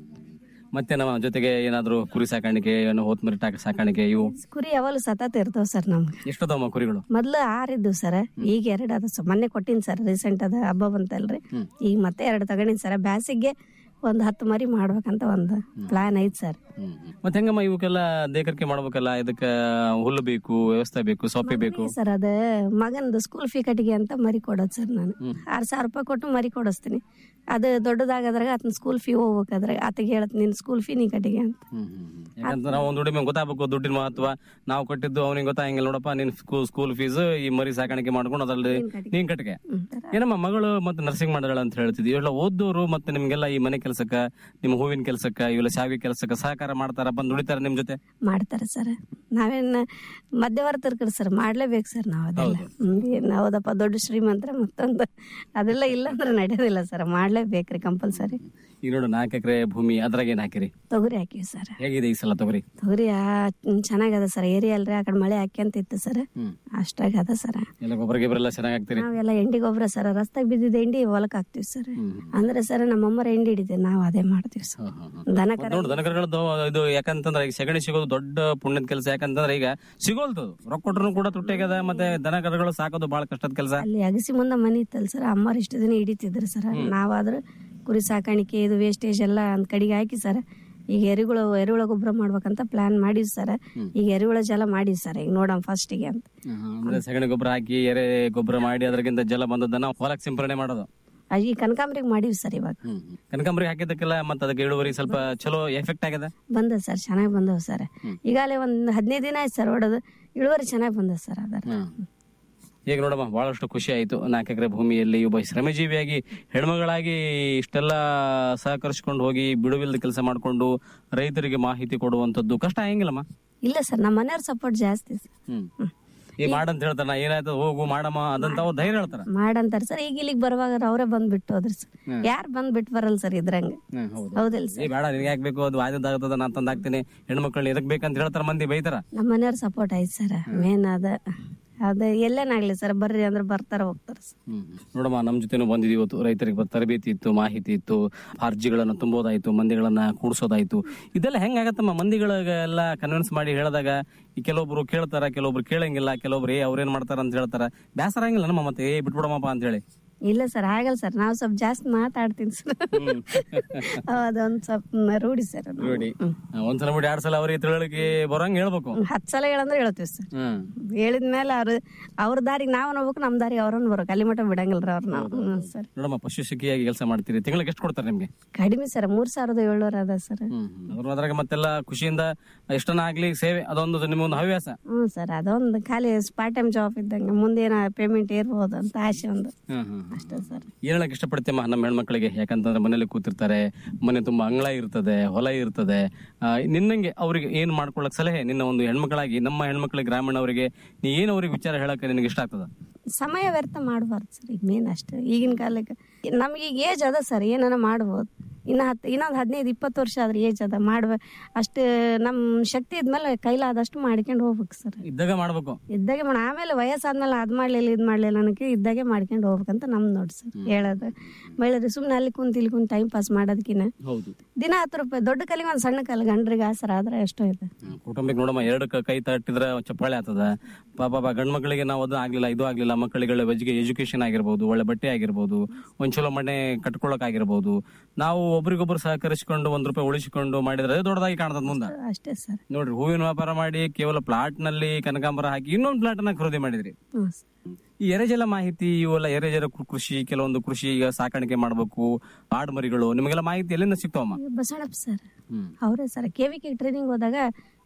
H: ಮತ್ತೆ ನಮ್ಮ ಜೊತೆಗೆ ಏನಾದ್ರು ಕುರಿ ಸಾಕಾಣಿಕೆ ಏನು ಹೋತ್ ಮರಿ ಟಾಕ ಸಾಕಾಣಿಕೆ ಇವು
I: ಕುರಿ ಯಾವಾಗಲೂ ಸತತ ಇರ್ತಾವ ಸರ್ ನಮ್ಗೆ
H: ಎಷ್ಟದಮ್ಮ ಕುರಿಗಳು
I: ಮೊದ್ಲು ಆರಿದ್ದು ಸರ್ ಈಗ ಎರಡ್ ಅದ ಸರ್ ಮೊನ್ನೆ ಕೊಟ್ಟಿನಿ ಸರ್ ರೀಸೆಂಟ್ ಅದ ಹಬ್ಬ ಬಂತಲ್ರಿ ಈಗ ಮತ್ತೆ ಎರಡು ತಗೊಂಡಿನಿ ಸರ್ ಬ್ಯಾಸಿಗೆ ಒಂದ್ ಹತ್ತು ಮರಿ ಮಾಡ್ಬೇಕಂತ ಒಂದು ಪ್ಲಾನ್ ಐತ್ ಸರ್
H: ಮತ್ತೆ ಹೆಂಗಮ್ಮ ಇವಕ್ಕೆಲ್ಲ ದೇಕರಿಕೆ ಮಾಡ್ಬೇಕಲ್ಲ ಇದಕ್ಕ ಹುಲ್ಲು ಬೇಕು ವ್ಯವಸ್ಥೆ ಬೇಕು ಸೊಪ್ಪೆ ಬೇಕು
I: ಸರ್ ಅದ ಮಗನದು ಸ್ಕೂಲ್ ಫೀ ಕಟ್ಟಿಗೆ ಅಂತ ಮರಿ ಕೊಡೋದು ಸರ್ ನಾನು ಆರ್ ಸಾವಿರ ರೂಪಾಯಿ ಕೊಟ್ಟು ಮರಿ ಕೊಡಿಸ್ತೀನಿ ಅದು ದೊಡ್ಡದಾಗದ್ರಾಗ ಆತನ ಸ್ಕೂಲ್ ಫೀ ಹೋಗ್ಬೇಕಾದ್ರಾಗ ಆತಗೆ ಹೇಳತ್ ನಿನ್ ಸ್ಕೂಲ್ ಫೀ ನೀ ಕಟ್ಟಿಗೆ ಅಂತ
H: ಯಾಕಂದ್ರೆ ನಾವು ಒಂದ್ ದುಡಿಮೆ ಗೊತ್ತಾಗಬೇಕು ದುಡ್ಡಿನ ಮಹತ್ವ ನಾವು ಕೊಟ್ಟಿದ್ದು ಅವನಿಗೆ ಗೊತ್ತಾಗಿಲ್ಲ ನೋಡಪ್ಪ ನಿನ್ ಸ್ಕೂಲ್ ಸ್ಕೂಲ್ ಫೀಸ್ ಈ ಮರಿ ಸಾಕಾಣಿಕೆ ಮಾಡ್ಕೊಂಡು ಅದ್ರಲ್ಲಿ ನೀನ್ ಕಟ್ಟಿಗೆ ಏನಮ್ಮ ಮಗಳು ಮತ್ತೆ ನರ್ಸಿಂಗ್ ಮಾಡಾಳ ಅಂತ ಹೇಳ್ತಿದ್ವಿ ಇವೆಲ್ಲ ಓದೋರು ಮತ್ತೆ ನಿಮ್ಗೆಲ್ಲ ಈ ಮನೆ ಕೆಲ್ಸಕ್ಕ ನಿಮ್ಮ ಹೂವಿನ ಕೆಲ್ಸಕ್ಕ ಇವೆಲ್ಲ ಶಾವಿ ಕೆಲ್ಸಕ್ಕ ಸಹಕಾರ ಮಾಡ್ತಾರ ಬಂದ್ ದುಡಿತಾರ ನಿಮ್ ಜೊತೆ
I: ಮಾಡ್ತಾರೆ ಸರ್ ನಾವೇನ್ ಮಧ್ಯವರ್ತರ ಕಡೆ ಸರ್ ಮಾಡ್ಲೇಬೇಕು ಸರ್ ನಾವ್ ಅದೆಲ್ಲ ಹ್ಮ್, ಏನ್ ಹೌದಪ್ಪ ದೊಡ್ಡ ಶ್ರೀಮಂತರ ಮತ್ತೊಂದು ಅದೆಲ್ಲ ಇಲ್ಲ ಅಂದ್ರೆ ನಡೆಯೋದಿಲ್ಲ ಸರ್ ಮಾಡ್ಲೇಬೇಕ್ರಿ ಕಂಪಲ್ಸರಿ
H: ಈಗ ನೋಡು ನಾಲ್ಕು ಎಕರೆ ಭೂಮಿ ಅದ್ರಾಗ ಏನ್ ಹಾಕಿರಿ
I: ತೊಗರಿ ಹಾಕಿವಿ ಸರ್
H: ಹೇಗಿದೆ ಈ ಸಲ ತೊಗರಿ
I: ತೊಗರಿ ಆ- ಚೆನ್ನಾಗದ ಸರ್ ಏರಿಯಾ ಅಲ್ರಿ ಆ ಕಡೆ ಮಳೆ ಹಾಕ್ಯಂತಿತ್ತು ಸರ್ ಅಷ್ಟಾಗ ಅದ ಸರ್
H: ಎಲ್ಲ ಗೊಬ್ಬರ ಗಿಬ್ಬರ ಎಲ್ಲ ಚೆನ್ನಾಗಿ ಹಾಕ್ತಿರಿ
I: ನಾವೆಲ್ಲ ಎಂಡಿ ಗೊಬ್ಬರ ಸರ್ ರಸ್ತಾಗ ಬಿದ್ದಿದ್ದ ಎಂಡಿ ಹೊಲಕ್ ಹಾಕ್ತಿವಿ ಸರ್ ಅಂದ್ರೆ ಸರ್ ನಮ್ಮಮ್ಮರ ಎಂಡಿ ಹಿಡಿದೆ ನಾವ್ ಅದೇ ಮಾಡ್ತೀವಿ ಸರ್ ದನ ಕರ
H: ನೋಡು ದನಕರಗಳದ್ದು ಇದು ಯಾಕಂತಂದ್ರೆ ಈಗ ಸಗಣಿ ಸಿಗೋದು ದೊಡ್ಡ ಪುಣ್ಯದ ಕೆಲಸ ಯಾಕಂತಂದ್ರೆ ಈಗ ಸಿಗೋಲ್ತು ರೊಕ್ಕ ಕೊಟ್ಟರು ಕೂಡ ತುಟ್ಟಾಗ್ಯದ ಮತ್ತೆ ದನಕರಗಳು ಸಾಕೋದು ಬಹಳ ಕಷ್ಟದ ಕೆಲಸ
I: ಅಲ್ಲಿ ಅಗಸಿ ಮುಂದೆ ಮನಿ ಇತ್ತಲ್ಲ ಸರ್ ಅಮ್ಮರು ಇಷ್ಟು ದಿನ ಹಿಡಿತಿದ್ರು ಸರ್ ನಾವಾದ್ರೂ ಕುರಿ ಸಾಕಾಣಿಕೆ ಇದು ವೇಸ್ಟೇಜ್ ಎಲ್ಲ ಒಂದ್ ಕಡೆಗೆ ಹಾಕಿ ಸರ್ ಈಗ ಎರಿಗಳು ಎರಿಹುಳ ಗೊಬ್ಬರ ಮಾಡ್ಬೇಕಂತ ಪ್ಲಾನ್ ಮಾಡಿವಿ ಸರ್ ಈಗ ಎರಿಹುಳ ಜಲ ಮಾಡಿವಿ ಸರ್ ಈಗ ನೋಡಮ್ ಫಸ್ಟಿಗೆ ಅಂತ
H: ಅಂದ್ರೆ ಸಗಣಿ ಗೊಬ್ಬರ ಹಾಕಿ ಎರೆ ಗೊಬ್ಬರ ಮಾಡಿ ಅದ್ರಗಿಂತ ಜಲ ಬಂದದನ್ನ ಹೊಲಕ್ ಸಿಂಪರಣೆ ಮಾಡೋದು
I: ಆ, ಈ ಕನಕಾಂಬ್ರಿಗೆ ಮಾಡಿವಿ ಸರ್ ಇವಾಗ
H: ಕನಕಾಂಬರಿ ಹಾಕಿದ್ದಕ್ಕೆಲ್ಲ ಮತ್ತೆ ಅದಕ್ಕೆ ಇಳುವರಿ ಸ್ವಲ್ಪ ಚಲೋ ಎಫೆಕ್ಟ್ ಆಗ್ಯದ
I: ಬಂದ ಸರ್ ಚೆನ್ನಾಗಿ ಬಂದವ ಸರ್ ಈಗಾಗಲೇ ಒಂದ್ ಹದಿನೈದು ದಿನ ಆಯ್ತು ಸರ್ ಹೊಡೋದು ಇಳುವರಿ ಚೆನ್ನಾಗಿ ಬಂದ ಸರ್ ಅದರ
H: ಈಗ ನೋಡಮ್ಮ ಬಹಳಷ್ಟು ಖುಷಿ ಆಯ್ತು ನಾಲ್ಕು ಎಕರೆ ಭೂಮಿಯಲ್ಲಿ ಒಬ್ಬ ಶ್ರಮಜೀವಿಯಾಗಿ ಹೆಣ್ಮಗಳಾಗಿ ಇಷ್ಟೆಲ್ಲ ಸಹಕರಿಸಿಕೊಂಡು ಹೋಗಿ ಬಿಡುವಿಲ್ಲದ ಕೆಲಸ ಮಾಡಿಕೊಂಡು ರೈತರಿಗೆ ಮಾಹಿತಿ ಕೊಡುವಂತದ್ದು ಕಷ್ಟ ಆಗಿಲ್ಲಮ್ಮ
I: ಇಲ್ಲ ಸರ್ ನಮ್ಮ ಮನೆಯವ್ರ ಸಪೋರ್ಟ್ ಜಾಸ್ತಿ ಸರ್
H: ಹ್ಮ್ ಈ ಮಾಡಂತ ಹೇಳ್ತಾರ ನಾ ಏನಾಯ್ತು ಹೋಗು ಮಾಡಮ್ಮ ಅದಂತ ಅವ್ರು ಧೈರ್ಯ ಹೇಳ್ತಾರ
I: ಮಾಡಂತಾರ ಸರ್ ಈಗ ಇಲ್ಲಿಗೆ ಬರುವಾಗ ಅವರೇ ಬಂದ್ ಬಿಟ್ಟು ಹೋದ್ರಿ ಸರ್ ಯಾರು ಬಂದ್ ಬಿಟ್ಟು ಬರಲ್ಲ ಸರ್ ಇದ್ರಂಗ ಹೌದಿಲ್ಲ
H: ಏ ಬೇಡ ನಿನ್ಗೆ ಯಾಕೆ ಬೇಕು ಅದು ವಾದ್ಯದಾಗತ್ತದ ನಾನು ತಂದು ಹಾಕ್ತೀನಿ ಹೆಣ್ಮಕ್ಳನ್ನ ಎದಕ್ ಬೇಕಂತ ಹೇಳ್ತಾರ ಮಂದಿ ಬೈತಾರ
I: ನಮ್ಮ ಮನೆಯವ್ರ ಸಪೋರ್ಟ್ ಐತ್ ಸರ್ ಮೇನ್ ಅದ ಅದ ಎಲ್ಲೇನಾಗ್ಲಿ ಸರ್ ಬರ್ರಿ ಅಂದ್ರೆ ಬರ್ತಾರ ಹೋಗ್ತಾರ ಸರ್
H: ನೋಡಮ್ಮ ನಮ್ಮ ಜೊತೆನೂ ಬಂದಿದ್ದೀವಿ ಇವತ್ತು ರೈತರಿಗೆ ಬ- ತರಬೇತಿ ಇತ್ತು ಮಾಹಿತಿ ಇತ್ತು ಅರ್ಜಿಗಳನ್ನ ತುಂಬೋದಾಯ್ತು ಮಂದಿಗಳನ್ನ ಕೂಡಿಸೋದಾಯ್ತು ಇದೆಲ್ಲ ಹೆಂಗಾಗತ್ತಮ್ಮ ಮಂದಿಗಳಿಗೆಲ್ಲ ಕನ್ವಿನ್ಸ್ ಮಾಡಿ ಹೇಳಿದಾಗ ಈ ಕೆಲವೊಬ್ರು ಕೇಳ್ತಾರ ಕೆಲವೊಬ್ರು ಕೇಳಂಗಿಲ್ಲ ಕೆಲವೊಬ್ರು ಏ ಅವ್ರೇನ್ ಮಾಡ್ತಾರ ಅಂತ ಹೇಳ್ತಾರ ಬೇಸರ ಆಗಿಲ್ಲ ನಮ್ಮ ಮತ್ತೆ ಏ ಬಿಟ್ಬಿಡಮಪ್ಪ ಅಂತ ಹೇಳಿ
I: ಇಲ್ಲ ಸರ್ ಆಗಲ್ಲ ಸರ್ ನಾವು ಸ್ವಲ್ಪ ಜಾಸ್ತಿ ಮಾತಾಡ್ತೀನಿ ಸರ್ ಅದೊಂದ್ ಸ್ವಲ್ಪ ರೂಢಿ ಸರ್ ಅದು.
H: ನೋಡಿ ಒಂದ್ಸಲ ಬಿಡಿ ಎರಡ್ ಸಲ ಅವ್ರಿಗೆ ತಿಳುವಳಿಕೆ ಬರೋಂಗ್ ಹೇಳ್ಬೇಕು
I: ಹತ್ ಸಲ ಹೇಳಂದ್ರೆ ಹೇಳ್ತೀವಿ ಸರ್
H: ಹ್ಮ್
I: ಹೇಳಿದ್ಮೇಲೆ ಅವ್ರ ಅವ್ರ ದಾರಿಗೆ ನಾವು ಹೋಗ್ಬೇಕು ನಮ್ ದಾರಿಗೆ ಅವ್ರನ್ನ ಬರ್ಬೇಕು ಅಲ್ಲಿ ಮಟ್ಟ ಬಿಡಂಗಿಲ್ರಿ ಅವ್ರ ನಾವು ಹ್ಮ್ ಸರ್
H: ನೋಡಮ್ಮ ಪಶು ಸಿಕ್ಕಿಯಾಗಿ ಕೆಲಸ ಮಾಡ್ತೀರಿ ತಿಂಗಳಿಗೆ ಎಷ್ಟು ಕೊಡ್ತಾರೆ ನಿಮ್ಗೆ
I: ಕಡಿಮೆ ಸರ್ ಮೂರ್ ಸಾವಿರದ ಏಳ್ನೂರ ಅದ ಸರ್
H: ಅದ್ರ ಅದ್ರಾಗ ಮತ್ತೆಲ್ಲ ಖುಷಿಯಿಂದ ಎಷ್ಟನ್ನ ಆಗ್ಲಿ ಸೇವೆ ಅದೊಂದು ನಿಮ್ಮೊಂದು ಹವ್ಯಾಸ
I: ಹ್ಮ್ ಸರ್ ಅದೊಂದು ಖಾಲಿ ಪಾರ್ಟ್ ಟೈಮ್ ಜಾಬ್ ಇದ್ದಂಗೆ ಮುಂದೇನ ಪೇಮೆಂಟ್ ಇರ್ಬೋದು ಅಂತ ಆಸೆ ಒಂದು
H: ಹ್ಮ್ ಹ್ಮ್
I: ಅಷ್ಟೇ ಸರ್
H: ಏನ್ ಹೇಳಕ್ ಇಷ್ಟಪಡ್ತೀಯಮ್ಮ ನಮ್ಮ ಹೆಣ್ಮಕ್ಳಿಗೆ ಯಾಕಂತಂದ್ರೆ ಮನೇಲಿ ಕೂತಿರ್ತಾರೆ ಮನೆ ತುಂಬಾ ಅಂಗಳ ಇರ್ತದೆ ಹೊಲ ಇರ್ತದೆ ಆ, ನಿನ್ನಂಗೆ ಅವ್ರಿಗೆ ಏನ್ ಮಾಡ್ಕೊಳಕ್ ಸಲಹೆ ನಿನ್ನ ಒಂದು ಹೆಣ್ಮಕ್ಳಾಗಿ ನಮ್ಮ ಹೆಣ್ಮಕ್ಳಿಗೆ ಗ್ರಾಮೀಣವರಿಗೆ ನೀ ಏನ್ ಅವ್ರಿಗೆ ವಿಚಾರ ಹೇಳಕ್ ನಿನಗೆ ಇಷ್ಟ ಆಗ್ತದ
I: ಸಮಯ ವ್ಯರ್ಥ ಮಾಡಬಾರ್ದು ಸರ್ ಈಗ ಮೇನ್ ಅಷ್ಟೇ ಈಗಿನ ಕಾಲಕ್ಕೆ ನಮ್ಗೆ ಈಗ ಏಜ್ ಅದ ಸರ್ ಏನಾನ ಮಾಡ್ಬೋದು ಇನ್ನ ಹತ್ತು ಇನ್ನೊಂದು ಹದಿನೈದು ಇಪ್ಪತ್ತು ವರ್ಷ ಆದ್ರೆ ಏಜ್ ಅದ ಮಾಡ್ಬೇ ಅಷ್ಟು ನಮ್ಮ ಶಕ್ತಿ ಇದ್ಮೇಲೆ ಕೈಲಾದಷ್ಟು ಮಾಡ್ಕೊಂಡು ಹೋಗ್ಬೇಕು ಸರ್
H: ಇದ್ದಾಗ ಮಾಡ್ಬೇಕು
I: ಇದ್ದಾಗೆ ಮಾಡ ಆಮೇಲೆ ವಯಸ್ಸಾದ್ಮೇಲೆ ಅದ್ ಮಾಡ್ಲಿಲ್ಲ ಇದ್ ಮಾಡ್ಲಿಲ್ಲ ಅನ್ನೋಕೆ ಇದ್ದಾಗೆ ಮಾಡ್ಕೊಂಡು ಹೋಗ್ಬೇಕಂತ ನಮ್ದು ನೋಡಿ ಸರ್ ಹೇಳೋದು ಮಹಿಳೆಯರು ಸುಮ್ಮನೆ ಅಲ್ಲಿ ಕುಂತ ಇಲ್ಲಿ ಕುಂತ ಟೈಮ್ ಪಾಸ್ ಮಾಡೋದಕ್ಕಿನ್ನ
H: ಹೌದು
I: ದಿನ ಹತ್ತು ರೂಪಾಯಿ ದೊಡ್ಡ ಕಲಿಗೆ ಒಂದು ಸಣ್ಣ ಕಲ್ ಗಂಡ್ರಿಗೆ ಆಸರ ಆದ್ರೆ ಎಷ್ಟೋ ಇದೆ
H: ಕುಟುಂಬಕ್ಕೆ ನೋಡಮ್ಮ ಎರಡು ಕ- ಕೈ ತಟ್ಟಿದ್ರೆ ಚಪ್ಪಾಳೆ ಆಗ್ತದ ಪಾಪ ಪಾಪ ಗಂಡ್ ಮಕ್ಕಳಿಗೆ ನಾವು ಅದು ಆಗ್ಲಿಲ್ಲ ಇದು ಆಗ್ಲಿಲ್ಲ ಮಕ್ಕಳಿಗೆ ವೆಜ್ಗೆ ಎಜುಕೇಶನ್ ಆಗಿರ್ಬೋದು ಒಳ್ಳೆ ಬಟ್ಟೆ ಆಗಿರ್ಬೋದು ಒಂದ್ ಚಲೋ ಮನೆ ಕಟ್ಕೊಳಕ್ ಆಗಿರ್ಬೋದು ನಾವು ಒಬ್ರಿಗೊಬ್ರು ಸಹಕರಿಸಿಕೊಂಡು ಒಂದ್ ರೂಪಾಯಿ ಉಳಿಸಿಕೊಂಡು ಮಾಡಿದ್ರೆ ಅದು ದೊಡ್ಡದಾಗಿ ಕಾಣ್ತದ ಮುಂದ
I: ಅಷ್ಟೇ ಸರ್
H: ನೋಡ್ರಿ ಹೂವಿನ ವ್ಯಾಪಾರ ಮಾಡಿ ಕೇವಲ ಪ್ಲಾಟ್ ನಲ್ಲಿ ಕನಕಾಂಬರ ಹಾಕಿ ಇನ್ನೊಂದು ಪ್ಲಾಟ್ ಅನ್ನ ಖರೀದಿ ಮಾಡಿದ್ರಿ
I: ಹ್ಞೂ ಸರ್
H: ಈ ಎರೆಜಲ ಮಾಹಿತಿ ಇವೆಲ್ಲ ಎರೆಜಲ ಕೃ- ಕೃಷಿ ಕೆಲವೊಂದು ಕೃಷಿ ಈಗ ಸಾಕಾಣಿಕೆ ಮಾಡ್ಬೇಕು ಆಡು ಮರಿಗಳು ನಿಮಗೆಲ್ಲ ಮಾಹಿತಿ ಎಲ್ಲಿಂದ ಸಿಗ್ತಾವಮ್ಮ
I: ಬಸವಣ್ಣಪ್ಪ ಸರ್ ಅವರೇ sir K V K training ಹೋದಾಗ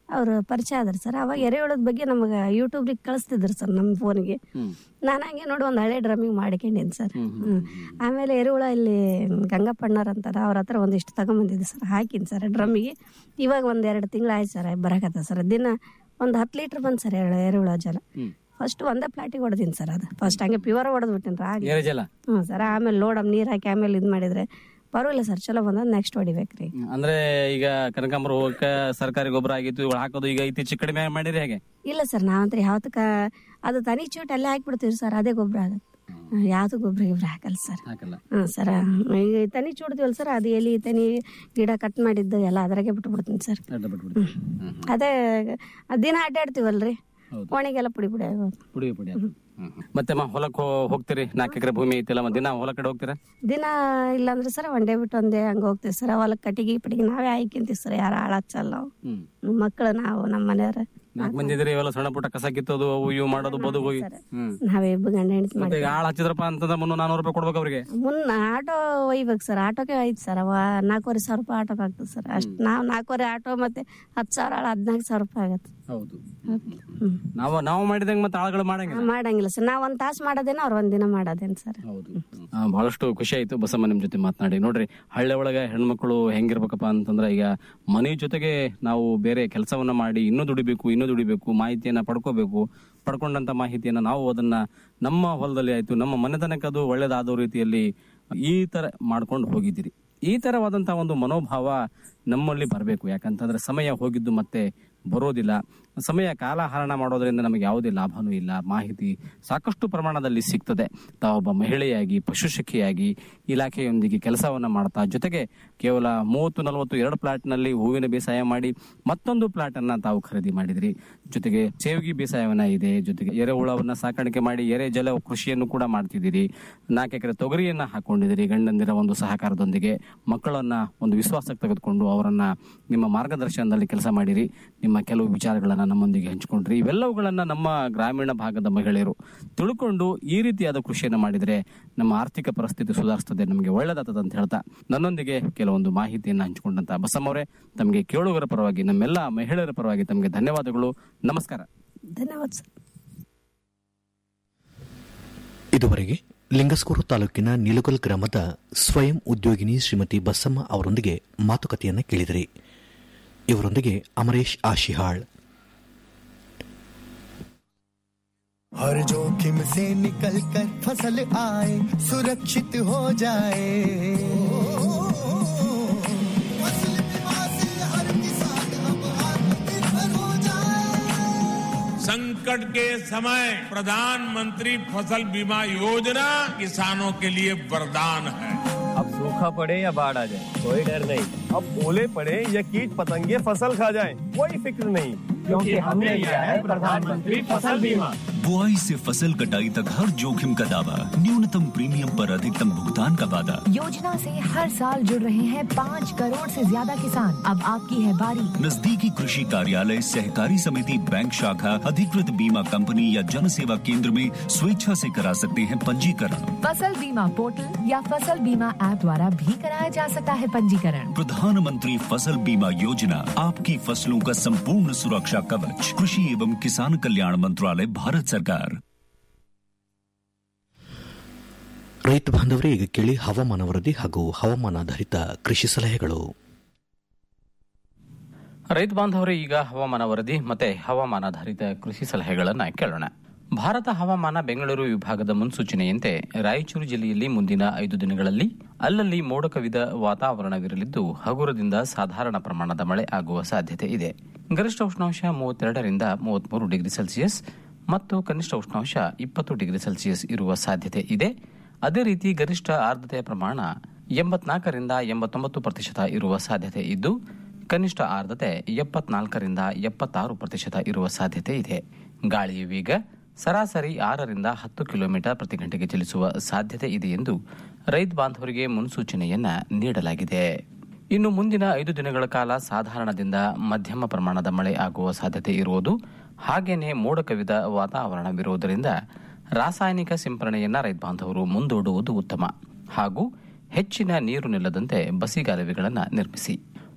I: ಅವರು ಪರಿಚಯ ಆದ್ರು ಸರ್ ಅವಾಗ ಎರೆಹುಳದ ಬಗ್ಗೆ ನಮಗೆ ಯೂಟ್ಯೂಬ್ಗೆ ಕಳಿಸ್ತಿದ್ರು ಸರ್ ನಮ್ಮ ಫೋನಿಗೆ ನಾನು ಹಂಗೆ ನೋಡಿ ಒಂದು ಹಳೆ ಡ್ರಮ್ಮಿಂಗ್ ಮಾಡ್ಕೊಂಡಿನಿ ಸರ್ ಹ್ಮ್. ಆಮೇಲೆ ಎರೆಹುಳ ಇಲ್ಲಿ ಗಂಗಪ್ಪಣ್ಣರ್ ಅಂತಾರ ಅವ್ರ ಹತ್ರ ಒಂದಿಷ್ಟು ತಗೊಂಬಂದಿದ್ದೆ ಸರ್ ಹಾಕಿನಿ ಸರ್ ಡ್ರಮ್ಮಿಗೆ ಇವಾಗ ಒಂದು ಎರಡು ತಿಂಗಳು ಆಯ್ತು ಸರ್ ಬರಕತ್ತ ಸರ್ ದಿನ ಒಂದು ಹತ್ತು ಲೀಟ್ರ್ ಬಂದು ಸರ್ ಎರೆ ಎರೆಹುಳ ಜಲ ಫಸ್ಟ್ ಒಂದೇ ಪ್ಲಾಟಿಗೆ ಹೊಡೆದೀನಿ ಸರ್ ಅದು ಫಸ್ಟ್ ಹಂಗೆ ಪ್ಯೂರ್ ಹೊಡೆದ್ಬಿಟ್ಟಿನಿ ರಾಗಿ
H: ಏರಜಲ
I: ಹ್ಞೂ ಸರ್ ಆಮೇಲೆ ಲೋಡ್ ನೀರು ಹಾಕಿ ಆಮೇಲೆ ಇದು ಮಾಡಿದ್ರೆ ಪರವಾಗಿಲ್ಲ ಸರ್ ಚಲೋ ಬಂದ ನೆಕ್ಸ್ಟ್ ಹೊಡಿಬೇಕ್ರಿ
H: ಅಂದ್ರೆ ಈಗ ಕನಕಾಂಬರ ಹೋಗಕ್ಕೆ ಸರ್ಕಾರಿ ಗೊಬ್ಬರ ಆಗಿತ್ತು ಇವುಗಳು ಹಾಕೋದು ಈಗ ಇತ್ತೀಚೆಗೆ ಕಡಿಮೆ ಮಾಡಿರಿ ಹೇಗೆ
I: ಇಲ್ಲ ಸರ್ ನಾವಂತ್ರಿ ಯಾವತ್ತಕ್ಕ ಅದು ತನಿ ಚೂಟ್ ಅಲ್ಲೇ ಹಾಕ್ಬಿಡ್ತೀವಿ ಸರ್ ಅದೇ ಗೊಬ್ಬರ ಆಗುತ್ತೆ ಯಾವ್ದು ಗೊಬ್ಬರ ಗಿಬ್ಬರ ಹಾಕಲ್ಲ ಸರ್
H: ಹಾಕಲ್ಲ
I: ಹಾಂ ಸರ್ ಈಗ ತನಿ ಚೂಡ್ತೀವಲ್ಲ ಸರ್ ಅದು ಎಲಿ ತನಿ ಗಿಡ ಕಟ್ ಮಾಡಿದ್ದು ಎಲ್ಲ ಅದ್ರಾಗೆ ಬಿಟ್ಬಿಡ್ತೀನಿ ಸರ್
H: ಅಡ್ಡ ಬಿಟ್ಬಿಡ್ತೀವಿ. ಹ್ಮ್.
I: ಅದೇ ಅದ್ ದಿನ ಅಡ್ಡಾಡ್ತೀವಲ್ರಿ
H: ಹೌದು.
I: ಒಣಗೆಲ್ಲ ಪುಡಿ ಪುಡಿ ಆಗೋದು
H: ಪುಡಿ ಪುಡಿ ಅದು. ಹ್ಮ್. ಮತ್ತೆ ಅಮ್ಮ ಹೊಲಕ್ಕೆ ಹೋ- ಹೋಗ್ತೀರಿ ನಾಲ್ಕು ಎಕರೆ ಭೂಮಿ ಐತಿಲ್ಲ ಮತ್ತೆ ದಿನ ಹೊಲ ಕಡೆ ಹೋಗ್ತೀರಾ
I: ದಿನ ಇಲ್ಲಾಂದ್ರೆ ಸರ್ ಒಂದೇ ಬಿಟ್ಟು ಒಂದೇ ಹಂಗೆ ಹೋಗ್ತೀವಿ ಸರ್ ಹೊಲಕ್ಕೆ ಕಟ್ಟಿಗೆ ಪಟ್ಟಿಗೆ ನಾವೇ ಆಯ್ಕೊಂತೀವಿ ಸರ್ ಯಾರು ಹಾಳಚ್ಚಲ್ಲ ನಾವು
H: ಹ್ಮ್
I: ಮಕ್ಕಳು ನಾವು ನಮ್ಮ ಮನೆಯವ್ರ
H: ನಾಲ್ಕು ಮಂದಿ ಇದ್ರಿ ಇವೆಲ್ಲ ಸಣ್ಣ ಪುಟ್ಟ ಕಸ ಕಿತ್ತೋದು ಅವು ಇವು ಮಾಡೋದು ಬದು ಹೋಗಿ ಹ್ಮ್
I: ನಾವೇ ಇಬ್ಬರು ಗಂಡ ಹೆಂಡತಿ
H: ಮತ್ತೆ
I: ಮಾಡಿ
H: ಈಗ ಆಳ್ ಹಚ್ಚಿದ್ರಪ್ಪ ಅಂತಂದ್ರೆ ಮುನ್ನೂರ ನಾನೂರು ರೂಪಾಯಿ ಕೊಡ್ಬೇಕು ಅವ್ರಿಗೆ
I: ಮುನ್ನ ಆಟೋ ಒಯ್ಬೇಕು ಸರ್ ಆಟೋಗೆ ಐತೆ ಸರ್ ಅವ ನಾಲ್ಕೂವರೆ ಸಾವಿರ ರೂಪಾಯಿ ಆಟೋಗೆ ಆಗ್ತದೆ ಸರ್ ಅಷ್ಟು ನಾವು ನಾಲ್ಕೂವರೆ ಆಟೋ ಮತ್ತೆ ಹತ್ತು ಸಾವಿರ ಆಳು ಹದಿನಾಲ್ಕು ಸಾವಿರ ರೂಪಾಯಿ ಆಗತ್ತೆ
H: ಹೌದು
I: ಹ್ಮ್.
H: ನಾವು ನಾವು ಮಾಡಿದಂಗೆ ಮತ್ತೆ ಆಳುಗಳು ಮಾಡಂಗಿಲ್ಲ
I: ನಾವ್ ಮಾಡಂಗಿಲ್ಲ ಸರ್ ನಾವು ಒಂದು ತಾಸು ಮಾಡೋದೇನೋ ಅವ್ರು ಒಂದಿನ ಮಾಡೋದೇನು ಸರ್
H: ಹೌದು ಆ, ಬಹಳಷ್ಟು ಖುಷಿ ಆಯ್ತು ಬಸಮ್ಮ ನಿಮ್ ಜೊತೆ ಮಾತನಾಡಿ ನೋಡ್ರಿ ಹಳ್ಳಿ ಒಳಗೆ ಹೆಣ್ಮಕ್ಳು ಹೆಂಗಿರ್ಬೇಕಪ್ಪ ಅಂತಂದ್ರೆ ಈಗ ಮನೆ ಜೊತೆಗೆ ನಾವು ಬೇರೆ ಕೆಲಸವನ್ನ ಮಾಡಿ ಇನ್ನೂ ದುಡಿಬೇಕು ಇನ್ನೂ ದುಡಿಬೇಕು ಮಾಹಿತಿಯನ್ನ ಪಡ್ಕೋಬೇಕು ಪಡ್ಕೊಂಡಂತ ಮಾಹಿತಿಯನ್ನ ನಾವು ಅದನ್ನ ನಮ್ಮ ಹೊಲದಲ್ಲಿ ಆಯ್ತು ನಮ್ಮ ಮನೆತನಕ್ಕೆ ಅದು ಒಳ್ಳೇದಾದ ರೀತಿಯಲ್ಲಿ ಈ ತರ ಮಾಡ್ಕೊಂಡು ಹೋಗಿದ್ದೀರಿ ಈ ತರವಾದಂತಹ ಒಂದು ಮನೋಭಾವ ನಮ್ಮಲ್ಲಿ ಬರಬೇಕು ಯಾಕಂತಂದ್ರೆ ಸಮಯ ಹೋಗಿದ್ದು ಮತ್ತೆ ಬರೋದಿಲ್ಲ ಸಮಯ ಕಾಲಹರಣ ಮಾಡೋದ್ರಿಂದ ನಮಗೆ ಯಾವುದೇ ಲಾಭನೂ ಇಲ್ಲ ಮಾಹಿತಿ ಸಾಕಷ್ಟು ಪ್ರಮಾಣದಲ್ಲಿ ಸಿಗ್ತದೆ ತಾವೊಬ್ಬ ಮಹಿಳೆಯಾಗಿ ಪಶುಸಖಿಯಾಗಿ ಇಲಾಖೆಯೊಂದಿಗೆ ಕೆಲಸವನ್ನ ಮಾಡ್ತಾ ಜೊತೆಗೆ ಕೇವಲ ಮೂವತ್ತು ನಲವತ್ತು ಎರಡು ಪ್ಲಾಟ್ನಲ್ಲಿ ಹೂವಿನ ಬೇಸಾಯ ಮಾಡಿ ಮತ್ತೊಂದು ಪ್ಲಾಟ್ ಅನ್ನ ತಾವು ಖರೀದಿ ಮಾಡಿದ್ರಿ ಜೊತೆಗೆ ಸೇವಗಿ ಬೇಸಾಯವನ್ನ ಇದೆ ಜೊತೆಗೆ ಎರೆಹುಳವನ್ನ ಸಾಕಾಣಿಕೆ ಮಾಡಿ ಎರೆ ಜಲ ಕೃಷಿಯನ್ನು ಕೂಡ ಮಾಡ್ತಿದ್ದೀರಿ ನಾಲ್ಕು ಎಕರೆ ತೊಗರಿಯನ್ನ ಹಾಕೊಂಡಿದ್ದೀರಿ ಗಂಡಂದಿರ ಒಂದು ಸಹಕಾರದೊಂದಿಗೆ ಮಕ್ಕಳನ್ನ ಒಂದು ವಿಶ್ವಾಸಕ್ಕೆ ತೆಗೆದುಕೊಂಡು ಅವರನ್ನ ನಿಮ್ಮ ಮಾರ್ಗದರ್ಶನದಲ್ಲಿ ಕೆಲಸ ಮಾಡಿರಿ ನಿಮ್ಮ ಕೆಲವು ವಿಚಾರಗಳನ್ನ ನಮ್ಮೊಂದಿಗೆ ಹಂಚಿಕೊಂಡ್ರಿ ಇವೆಲ್ಲವುಗಳನ್ನ ನಮ್ಮ ಗ್ರಾಮೀಣ ಭಾಗದ ಮಹಿಳೆಯರು ತಿಳ್ಕೊಂಡು ಈ ರೀತಿಯಾದ ಕೃಷಿಯನ್ನು ಮಾಡಿದ್ರೆ ನಮ್ಮ ಆರ್ಥಿಕ ಪರಿಸ್ಥಿತಿ ಸುಧಾರಿಸ್ತದೆ ನಮಗೆ ಒಳ್ಳೇದಾಗ್ತದೆ ಅಂತ ಹೇಳ್ತಾ ನನ್ನೊಂದಿಗೆ ಕೆಲವೊಂದು ಮಾಹಿತಿಯನ್ನು ಹಂಚಿಕೊಂಡಂತ ಬಸಮ್ಮವರೇ ತಮಗೆ ಕೇಳುಗರ ಪರವಾಗಿ ನಮ್ಮೆಲ್ಲ ಮಹಿಳೆಯರ ಪರವಾಗಿ ತಮಗೆ ಧನ್ಯವಾದಗಳು ನಮಸ್ಕಾರ
I: ಧನ್ಯವಾದ ಸರ್
B: ಇದುವರೆಗೆ ಲಿಂಗಸ್ಕೂರು ತಾಲೂಕಿನ ನಿಲುಗಲ್ ಗ್ರಾಮದ ಸ್ವಯಂ ಉದ್ಯೋಗಿನಿ ಶ್ರೀಮತಿ ಬಸಮ್ಮ ಅವರೊಂದಿಗೆ ಮಾತುಕತೆಯನ್ನು ಕೇಳಿದಿರಿ ಇವರೊಂದಿಗೆ ಅಮರೇಶ್ ಆಶಿಹಾಳ್
F: हर जोखिम से निकल कर फसल आए सुरक्षित हो जाए फसल बीमा से हर किसान अब आत्मनिर्भर हो जाए
J: संकट के समय प्रधानमंत्री फसल बीमा योजना किसानों के लिए वरदान है
K: अब सूखा पड़े या बाढ़ आ जाए कोई डर नहीं अब ओले पड़े या कीट पतंगे फसल खा जाए कोई फिक्र नहीं क्योंकि हमने लिया है प्रधानमंत्री फसल बीमा
L: बुआई से फसल कटाई तक हर जोखिम का दावा न्यूनतम प्रीमियम पर अधिकतम भुगतान का वादा
M: योजना से हर साल जुड़ रहे हैं पाँच करोड़ से ज्यादा किसान अब आपकी है बारी
L: नजदीकी कृषि कार्यालय सहकारी समिति बैंक शाखा अधिकृत बीमा कंपनी या जन सेवा केंद्र में स्वेच्छा से करा सकते हैं पंजीकरण
M: फसल बीमा पोर्टल या फसल बीमा ऐप द्वारा भी कराया जा सकता है पंजीकरण
L: प्रधानमंत्री फसल बीमा योजना आपकी फसलों का संपूर्ण सुरक्षा कवच कृषि एवं किसान कल्याण मंत्रालय भारत सरकार
B: ರೈತ ಬಾಂಧವರೇ ಈಗ ಕೇಳಿ ಹವಾಮಾನ ವರದಿ ಹಾಗೂ ಹವಾಮಾನಾಧಾರಿತ ಕೃಷಿ ಸಲಹೆಗಳು
H: ರೈತ ಬಾಂಧವರೇ ಈಗ ಹವಾಮಾನ ವರದಿ ಮತ್ತೆ ಹವಾಮಾನಾಧಾರಿತ ಕೃಷಿ ಸಲಹೆಗಳನ್ನ ಕೇಳೋಣ ಭಾರತ ಹವಾಮಾನ ಬೆಂಗಳೂರು ವಿಭಾಗದ ಮುನ್ಸೂಚನೆಯಂತೆ ರಾಯಚೂರು ಜಿಲ್ಲೆಯಲ್ಲಿ ಮುಂದಿನ ಐದು ದಿನಗಳಲ್ಲಿ ಅಲ್ಲಲ್ಲಿ ಮೋಡ ಕವಿದ ವಾತಾವರಣವಿರಲಿದ್ದು ಹಗುರದಿಂದ ಸಾಧಾರಣ ಪ್ರಮಾಣದ ಮಳೆ ಆಗುವ ಸಾಧ್ಯತೆ ಇದೆ ಗರಿಷ್ಠ ಉಷ್ಣಾಂಶ ಮೂವತ್ತೆರಡರಿಂದ ಮೂವತ್ಮೂರು ಡಿಗ್ರಿ ಸೆಲ್ಸಿಯಸ್ ಮತ್ತು ಕನಿಷ್ಠ ಉಷ್ಣಾಂಶ ಇಪ್ಪತ್ತು ಡಿಗ್ರಿ ಸೆಲ್ಸಿಯಸ್ ಇರುವ ಸಾಧ್ಯತೆ ಇದೆ ಅದೇ ರೀತಿ ಗರಿಷ್ಠ ಆರ್ದ್ರತೆಯ ಪ್ರಮಾಣ ಎಂಬತ್ನಾಲ್ಕರಿಂದ ಎಂಬತ್ತೊಂಬತ್ತು ಪ್ರತಿಶತ ಇರುವ ಸಾಧ್ಯತೆ ಇದ್ದು ಕನಿಷ್ಠ ಆರ್ದ್ರತೆ ಎಪ್ಪತ್ನಾಲ್ಕರಿಂದ ಎಪ್ಪತ್ತಾರು ಪ್ರತಿಶತ ಇರುವ ಸಾಧ್ಯತೆ ಇದೆ ಗಾಳಿಯ ವೇಗ ಸರಾಸರಿ ಆರರಿಂದ ಹತ್ತು ಕಿಲೋಮೀಟರ್ ಪ್ರತಿ ಗಂಟೆಗೆ ಚಲಿಸುವ ಸಾಧ್ಯತೆ ಇದೆ ಎಂದು ರೈತ ಬಾಂಧವರಿಗೆ ಮುನ್ಸೂಚನೆಯನ್ನ ನೀಡಲಾಗಿದೆ ಇನ್ನು ಮುಂದಿನ ಐದು ದಿನಗಳ ಕಾಲ ಸಾಧಾರಣದಿಂದ ಮಧ್ಯಮ ಪ್ರಮಾಣದ ಮಳೆ ಆಗುವ ಸಾಧ್ಯತೆ ಇರುವುದು ಹಾಗೇನೆ ಮೋಡ ಕವಿದ ವಾತಾವರಣವಿರುವುದರಿಂದ ರಾಸಾಯನಿಕ ಸಿಂಪರಣೆಯನ್ನ ರೈತ ಬಾಂಧವರು ಮುಂದೂಡುವುದು ಉತ್ತಮ ಹಾಗೂ ಹೆಚ್ಚಿನ ನೀರು ನಿಲ್ಲದಂತೆ ಬಸಿಗಾಲುವೆಗಳನ್ನು ನಿರ್ಮಿಸಿ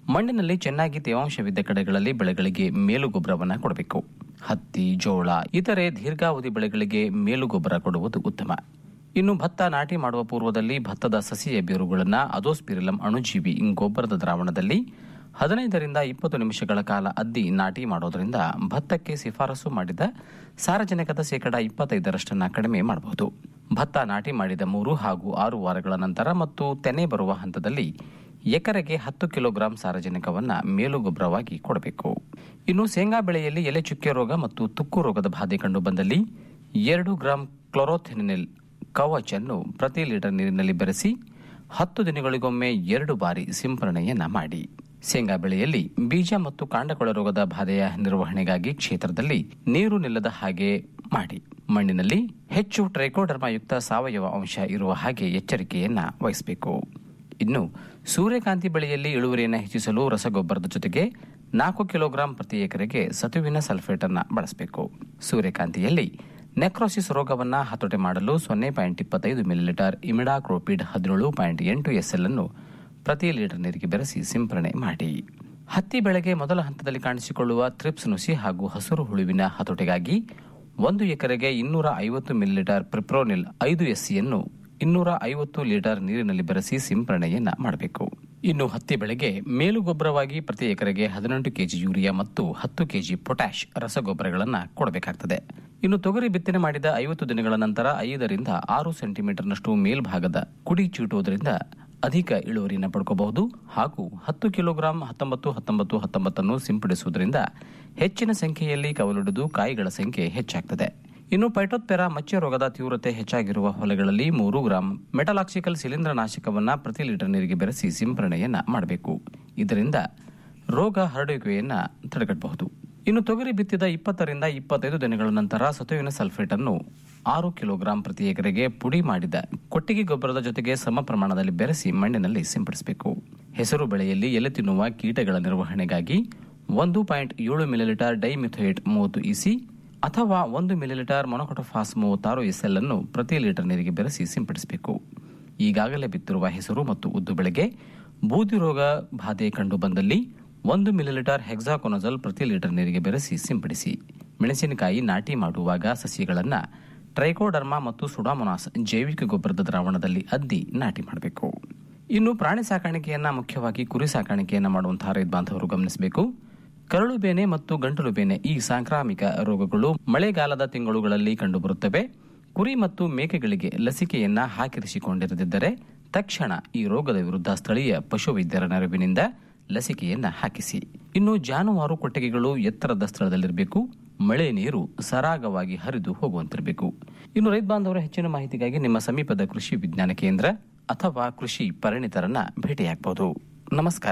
H: ಮಣ್ಣಿನಲ್ಲಿ ಚೆನ್ನಾಗಿ ತೇವಾಂಶವಿದ್ದ ಕಡೆಗಳಲ್ಲಿ ಬೆಳೆಗಳಿಗೆ ಮೇಲು ಗೊಬ್ಬರವನ್ನು ಕೊಡಬೇಕು ಹತ್ತಿ ಜೋಳ ಇತರೆ ದೀರ್ಘಾವಧಿ ಬೆಳೆಗಳಿಗೆ ಮೇಲು ಗೊಬ್ಬರ ಕೊಡುವುದು ಉತ್ತಮ ಇನ್ನು ಭತ್ತ ನಾಟಿ ಮಾಡುವ ಪೂರ್ವದಲ್ಲಿ ಭತ್ತದ ಸಸಿಯ ಬೇರುಗಳನ್ನು ಅಜೋಸ್ಪಿರಿಲಂ ಅಣುಜೀವಿ ಗೊಬ್ಬರದ ದ್ರಾವಣದಲ್ಲಿ ಹದಿನೈದರಿಂದ ಇಪ್ಪತ್ತು ನಿಮಿಷಗಳ ಕಾಲ ಅದ್ದಿ ನಾಟಿ ಮಾಡೋದರಿಂದ ಭತ್ತಕ್ಕೆ ಶಿಫಾರಸು ಮಾಡಿದ ಸಾರಜನಕದ ಶೇಕಡ ಇಪ್ಪತ್ತೈದರಷ್ಟನ್ನ ಕಡಿಮೆ ಮಾಡಬಹುದು ಭತ್ತ ನಾಟಿ ಮಾಡಿದ ಮೂರು ಹಾಗೂ ಆರು ವಾರಗಳ ನಂತರ ಮತ್ತು ತೆನೆ ಬರುವ ಹಂತದಲ್ಲಿ ಎಕರೆಗೆ ಹತ್ತು ಕಿಲೋಗ್ರಾಂ ಸಾರಜನಕವನ್ನ ಮೇಲುಗೊಬ್ಬರವಾಗಿ ಕೊಡಬೇಕು ಇನ್ನು ಶೇಂಗಾ ಬೆಳೆಯಲ್ಲಿ ಎಲೆ ಚುಕ್ಕೆ ರೋಗ ಮತ್ತು ತುಕ್ಕು ರೋಗದ ಬಾಧೆ ಕಂಡು ಬಂದಲ್ಲಿ ಎರಡು ಗ್ರಾಂ ಕ್ಲೋರೋಥೆನಿನೆಲ್ ಕವಚ್ ಅನ್ನು ಪ್ರತಿ ಲೀಟರ್ ನೀರಿನಲ್ಲಿ ಬೆರೆಸಿ ಹತ್ತು ದಿನಗಳಿಗೊಮ್ಮೆ ಎರಡು ಬಾರಿ ಸಿಂಪರಣೆಯನ್ನ ಮಾಡಿ ಶೇಂಗಾ ಬೆಳೆಯಲ್ಲಿ ಬೀಜ ಮತ್ತು ಕಾಂಡಕೊಳ ರೋಗದ ಬಾಧೆಯ ನಿರ್ವಹಣೆಗಾಗಿ ಕ್ಷೇತ್ರದಲ್ಲಿ ನೀರು ನಿಲ್ಲದ ಹಾಗೆ ಮಾಡಿ ಮಣ್ಣಿನಲ್ಲಿ ಹೆಚ್ಚು ಟ್ರೈಕೋಡರ್ಮಯುಕ್ತ ಸಾವಯವ ಅಂಶ ಇರುವ ಹಾಗೆ ಎಚ್ಚರಿಕೆಯನ್ನ ವಹಿಸಬೇಕು ಇನ್ನು ಸೂರ್ಯಕಾಂತಿ ಬೆಳೆಯಲ್ಲಿ ಇಳುವರಿಯನ್ನು ಹೆಚ್ಚಿಸಲು ರಸಗೊಬ್ಬರದ ಜೊತೆಗೆ ನಾಲ್ಕು ಕಿಲೋಗ್ರಾಂ ಪ್ರತಿ ಎಕರೆಗೆ ಸತುವಿನ ಸಲ್ಫೇಟ್ ಅನ್ನ ಬಳಸಬೇಕು ಸೂರ್ಯಕಾಂತಿಯಲ್ಲಿ ನೆಕ್ರೋಸಿಸ್ ರೋಗವನ್ನ ಹತೋಟಿ ಮಾಡಲು ಸೊನ್ನೆ ಪಾಯಿಂಟ್ ಇಪ್ಪತ್ತೈದು ಮಿಲಿಲೀಟರ್ ಇಮಿಡಾಕ್ರೋಪಿಡ್ ಹದಿನೇಳು ಪಾಯಿಂಟ್ ಎಂಟು ಎಸ್ಎಲ್ ಅನ್ನು ಪ್ರತಿ ಲೀಟರ್ ನೀರಿಗೆ ಬೆರೆಸಿ ಸಿಂಪರಣೆ ಮಾಡಿ ಹತ್ತಿ ಬೆಳೆಗೆ ಮೊದಲ ಹಂತದಲ್ಲಿ ಕಾಣಿಸಿಕೊಳ್ಳುವ ಥ್ರಿಪ್ಸ್ ನುಸಿ ಹಾಗೂ ಹಸಿರು ಹುಳುವಿನ ಹತೋಟಿಗಾಗಿ ಒಂದು ಎಕರೆಗೆ ಇನ್ನೂರ ಐವತ್ತು ಮಿಲಿಲೀಟರ್ ಪ್ರಿಪ್ರೋನಿಲ್ ಐದು ಎಸ್ಸಿಯನ್ನು ಇನ್ನೂರ ಐವತ್ತು ಲೀಟರ್ ನೀರಿನಲ್ಲಿ ಬೆರೆಸಿ ಸಿಂಪರಣೆಯನ್ನ ಮಾಡಬೇಕು ಇನ್ನು ಹತ್ತಿ ಬೆಳೆಗೆ ಮೇಲುಗೊಬ್ಬರವಾಗಿ ಪ್ರತಿ ಎಕರೆಗೆ ಹದಿನೆಂಟು ಕೆಜಿ ಯೂರಿಯಾ ಮತ್ತು ಹತ್ತು ಕೆಜಿ ಪೊಟ್ಯಾಶ್ ರಸಗೊಬ್ಬರಗಳನ್ನು ಕೊಡಬೇಕಾಗುತ್ತದೆ ಇನ್ನು ತೊಗರಿ ಬಿತ್ತನೆ ಮಾಡಿದ ಐವತ್ತು ದಿನಗಳ ನಂತರ ಐದರಿಂದ ಆರು ಸೆಂಟಿಮೀಟರ್ನಷ್ಟು ಮೇಲ್ಭಾಗದ ಕುಡಿ ಚೀಟುವುದರಿಂದ ಅಧಿಕ ಇಳುವರಿಯನ್ನು ಪಡ್ಕೋಬಹುದು ಹಾಗೂ ಹತ್ತು ಕಿಲೋಗ್ರಾಂ ಹತ್ತೊಂಬತ್ತು ಹತ್ತೊಂಬತ್ತು ಹತ್ತೊಂಬತ್ತನ್ನು ಸಿಂಪಡಿಸುವುದರಿಂದ ಹೆಚ್ಚಿನ ಸಂಖ್ಯೆಯಲ್ಲಿ ಕವಲೊಡೆದು ಕಾಯಿಗಳ ಸಂಖ್ಯೆ ಹೆಚ್ಚಾಗ್ತದೆ ಇನ್ನು ಪೈಟೋತ್ಪೆರಾ ಮಚ್ಚೆ ರೋಗದ ತೀವ್ರತೆ ಹೆಚ್ಚಾಗಿರುವ ಹೊಲಗಳಲ್ಲಿ ಮೂರು ಗ್ರಾಂ ಮೆಟಲಾಕ್ಸಿಕಲ್ ಶಿಲೀಂಧ್ರನಾಶಕವನ್ನ ಪ್ರತಿ ಲೀಟರ್ ನೀರಿಗೆ ಬೆರೆಸಿ ಸಿಂಪರಣೆಯನ್ನ ಮಾಡಬೇಕು ಇದರಿಂದ ರೋಗ ಹರಡುವಿಕೆಯನ್ನ ತಡೆಗಟ್ಟಬಹುದು ಇನ್ನು ತೊಗರಿ ಬಿತ್ತಿದ ಇಪ್ಪತ್ತರಿಂದ ಇಪ್ಪತ್ತೈದು ದಿನಗಳ ನಂತರ ಸತುವಿನ ಸಲ್ಫೇಟ್ ಅನ್ನು ಆರು ಕಿಲೋಗ್ರಾಂ ಪ್ರತಿ ಎಕರೆಗೆ ಪುಡಿ ಮಾಡಿದ ಕೊಟ್ಟಿಗೆ ಗೊಬ್ಬರದ ಜೊತೆಗೆ ಸಮ ಪ್ರಮಾಣದಲ್ಲಿ ಬೆರೆಸಿ ಮಣ್ಣಿನಲ್ಲಿ ಸಿಂಪಡಿಸಬೇಕು ಹೆಸರು ಬೆಳೆಯಲ್ಲಿ ಎಲೆ ತಿನ್ನುವ ಕೀಟಗಳ ನಿರ್ವಹಣೆಗಾಗಿ ಒಂದು ಪಾಯಿಂಟ್ ಏಳು ಮಿಲಿಲೀಟರ್ ಡೈಮಿಥೋಯೇಟ್ ಮೂವತ್ತು ಇಸಿ ಅಥವಾ ಒಂದು ಮಿಲಿಲೀಟರ್ ಮೊನೊಕೊಟೋಫಾಸ್ ಮೂವತ್ತಾರು ಎಸ್ಎಲ್ ಅನ್ನು ಪ್ರತಿ ಲೀಟರ್ ನೀರಿಗೆ ಬೆರೆಸಿ ಸಿಂಪಡಿಸಬೇಕು ಈಗಾಗಲೇ ಬಿತ್ತಿರುವ ಹೆಸರು ಮತ್ತು ಉದ್ದು ಬೆಳೆಗೆ ಬೂದಿ ರೋಗ ಬಾಧೆ ಕಂಡು ಬಂದಲ್ಲಿ ಒಂದು ಮಿಲಿಲೀಟರ್ ಹೆಕ್ಸಾಕೊನಜಲ್ ಪ್ರತಿ ಲೀಟರ್ ನೀರಿಗೆ ಬೆರೆಸಿ ಸಿಂಪಡಿಸಿ ಮೆಣಸಿನಕಾಯಿ ನಾಟಿ ಮಾಡುವಾಗ ಸಸಿಗಳನ್ನ ಟ್ರೈಕೋಡರ್ಮಾ ಮತ್ತು ಸುಡಾಮೊನಾಸ್ ಜೈವಿಕ ಗೊಬ್ಬರದ ದ್ರಾವಣದಲ್ಲಿ ಅದ್ದಿ ನಾಟಿ ಮಾಡಬೇಕು ಇನ್ನು ಪ್ರಾಣಿ ಸಾಕಾಣಿಕೆಯನ್ನ ಮುಖ್ಯವಾಗಿ ಕುರಿ ಸಾಕಾಣಿಕೆಯನ್ನ ಮಾಡುವಂತಹ ರೈತ ಬಾಂಧವರು ಗಮನಿಸಬೇಕು ಕರಳು ಬೇನೆ ಮತ್ತು ಗಂಟಲು ಬೇನೆ ಈ ಸಾಂಕ್ರಾಮಿಕ ರೋಗಗಳು ಮಳೆಗಾಲದ ತಿಂಗಳುಗಳಲ್ಲಿ ಕಂಡುಬರುತ್ತವೆ ಕುರಿ ಮತ್ತು ಮೇಕೆಗಳಿಗೆ ಲಸಿಕೆಯನ್ನ ಹಾಕಿರಿಸಿಕೊಂಡಿರದಿದ್ದರೆ ತಕ್ಷಣ ಈ ರೋಗದ ವಿರುದ್ಧ ಸ್ಥಳೀಯ ಪಶುವೈದ್ಯರ ನೆರವಿನಿಂದ ಲಸಿಕೆಯನ್ನ ಹಾಕಿಸಿ ಇನ್ನು ಜಾನುವಾರು ಕೊಟ್ಟಿಗೆಗಳು ಎತ್ತರದ ಸ್ಥಳದಲ್ಲಿರಬೇಕು ಮಳೆ ನೀರು ಸರಾಗವಾಗಿ ಹರಿದು ಹೋಗುವಂತಿರಬೇಕು ಇನ್ನು ರೈತ ಬಾಂಧವರ ಹೆಚ್ಚಿನ ಮಾಹಿತಿಗಾಗಿ ನಿಮ್ಮ ಸಮೀಪದ ಕೃಷಿ ವಿಜ್ಞಾನ ಕೇಂದ್ರ ಅಥವಾ ಕೃಷಿ ಪರಿಣಿತರನ್ನ ಭೇಟಿಯಾಗಬಹುದು ನಮಸ್ಕಾರ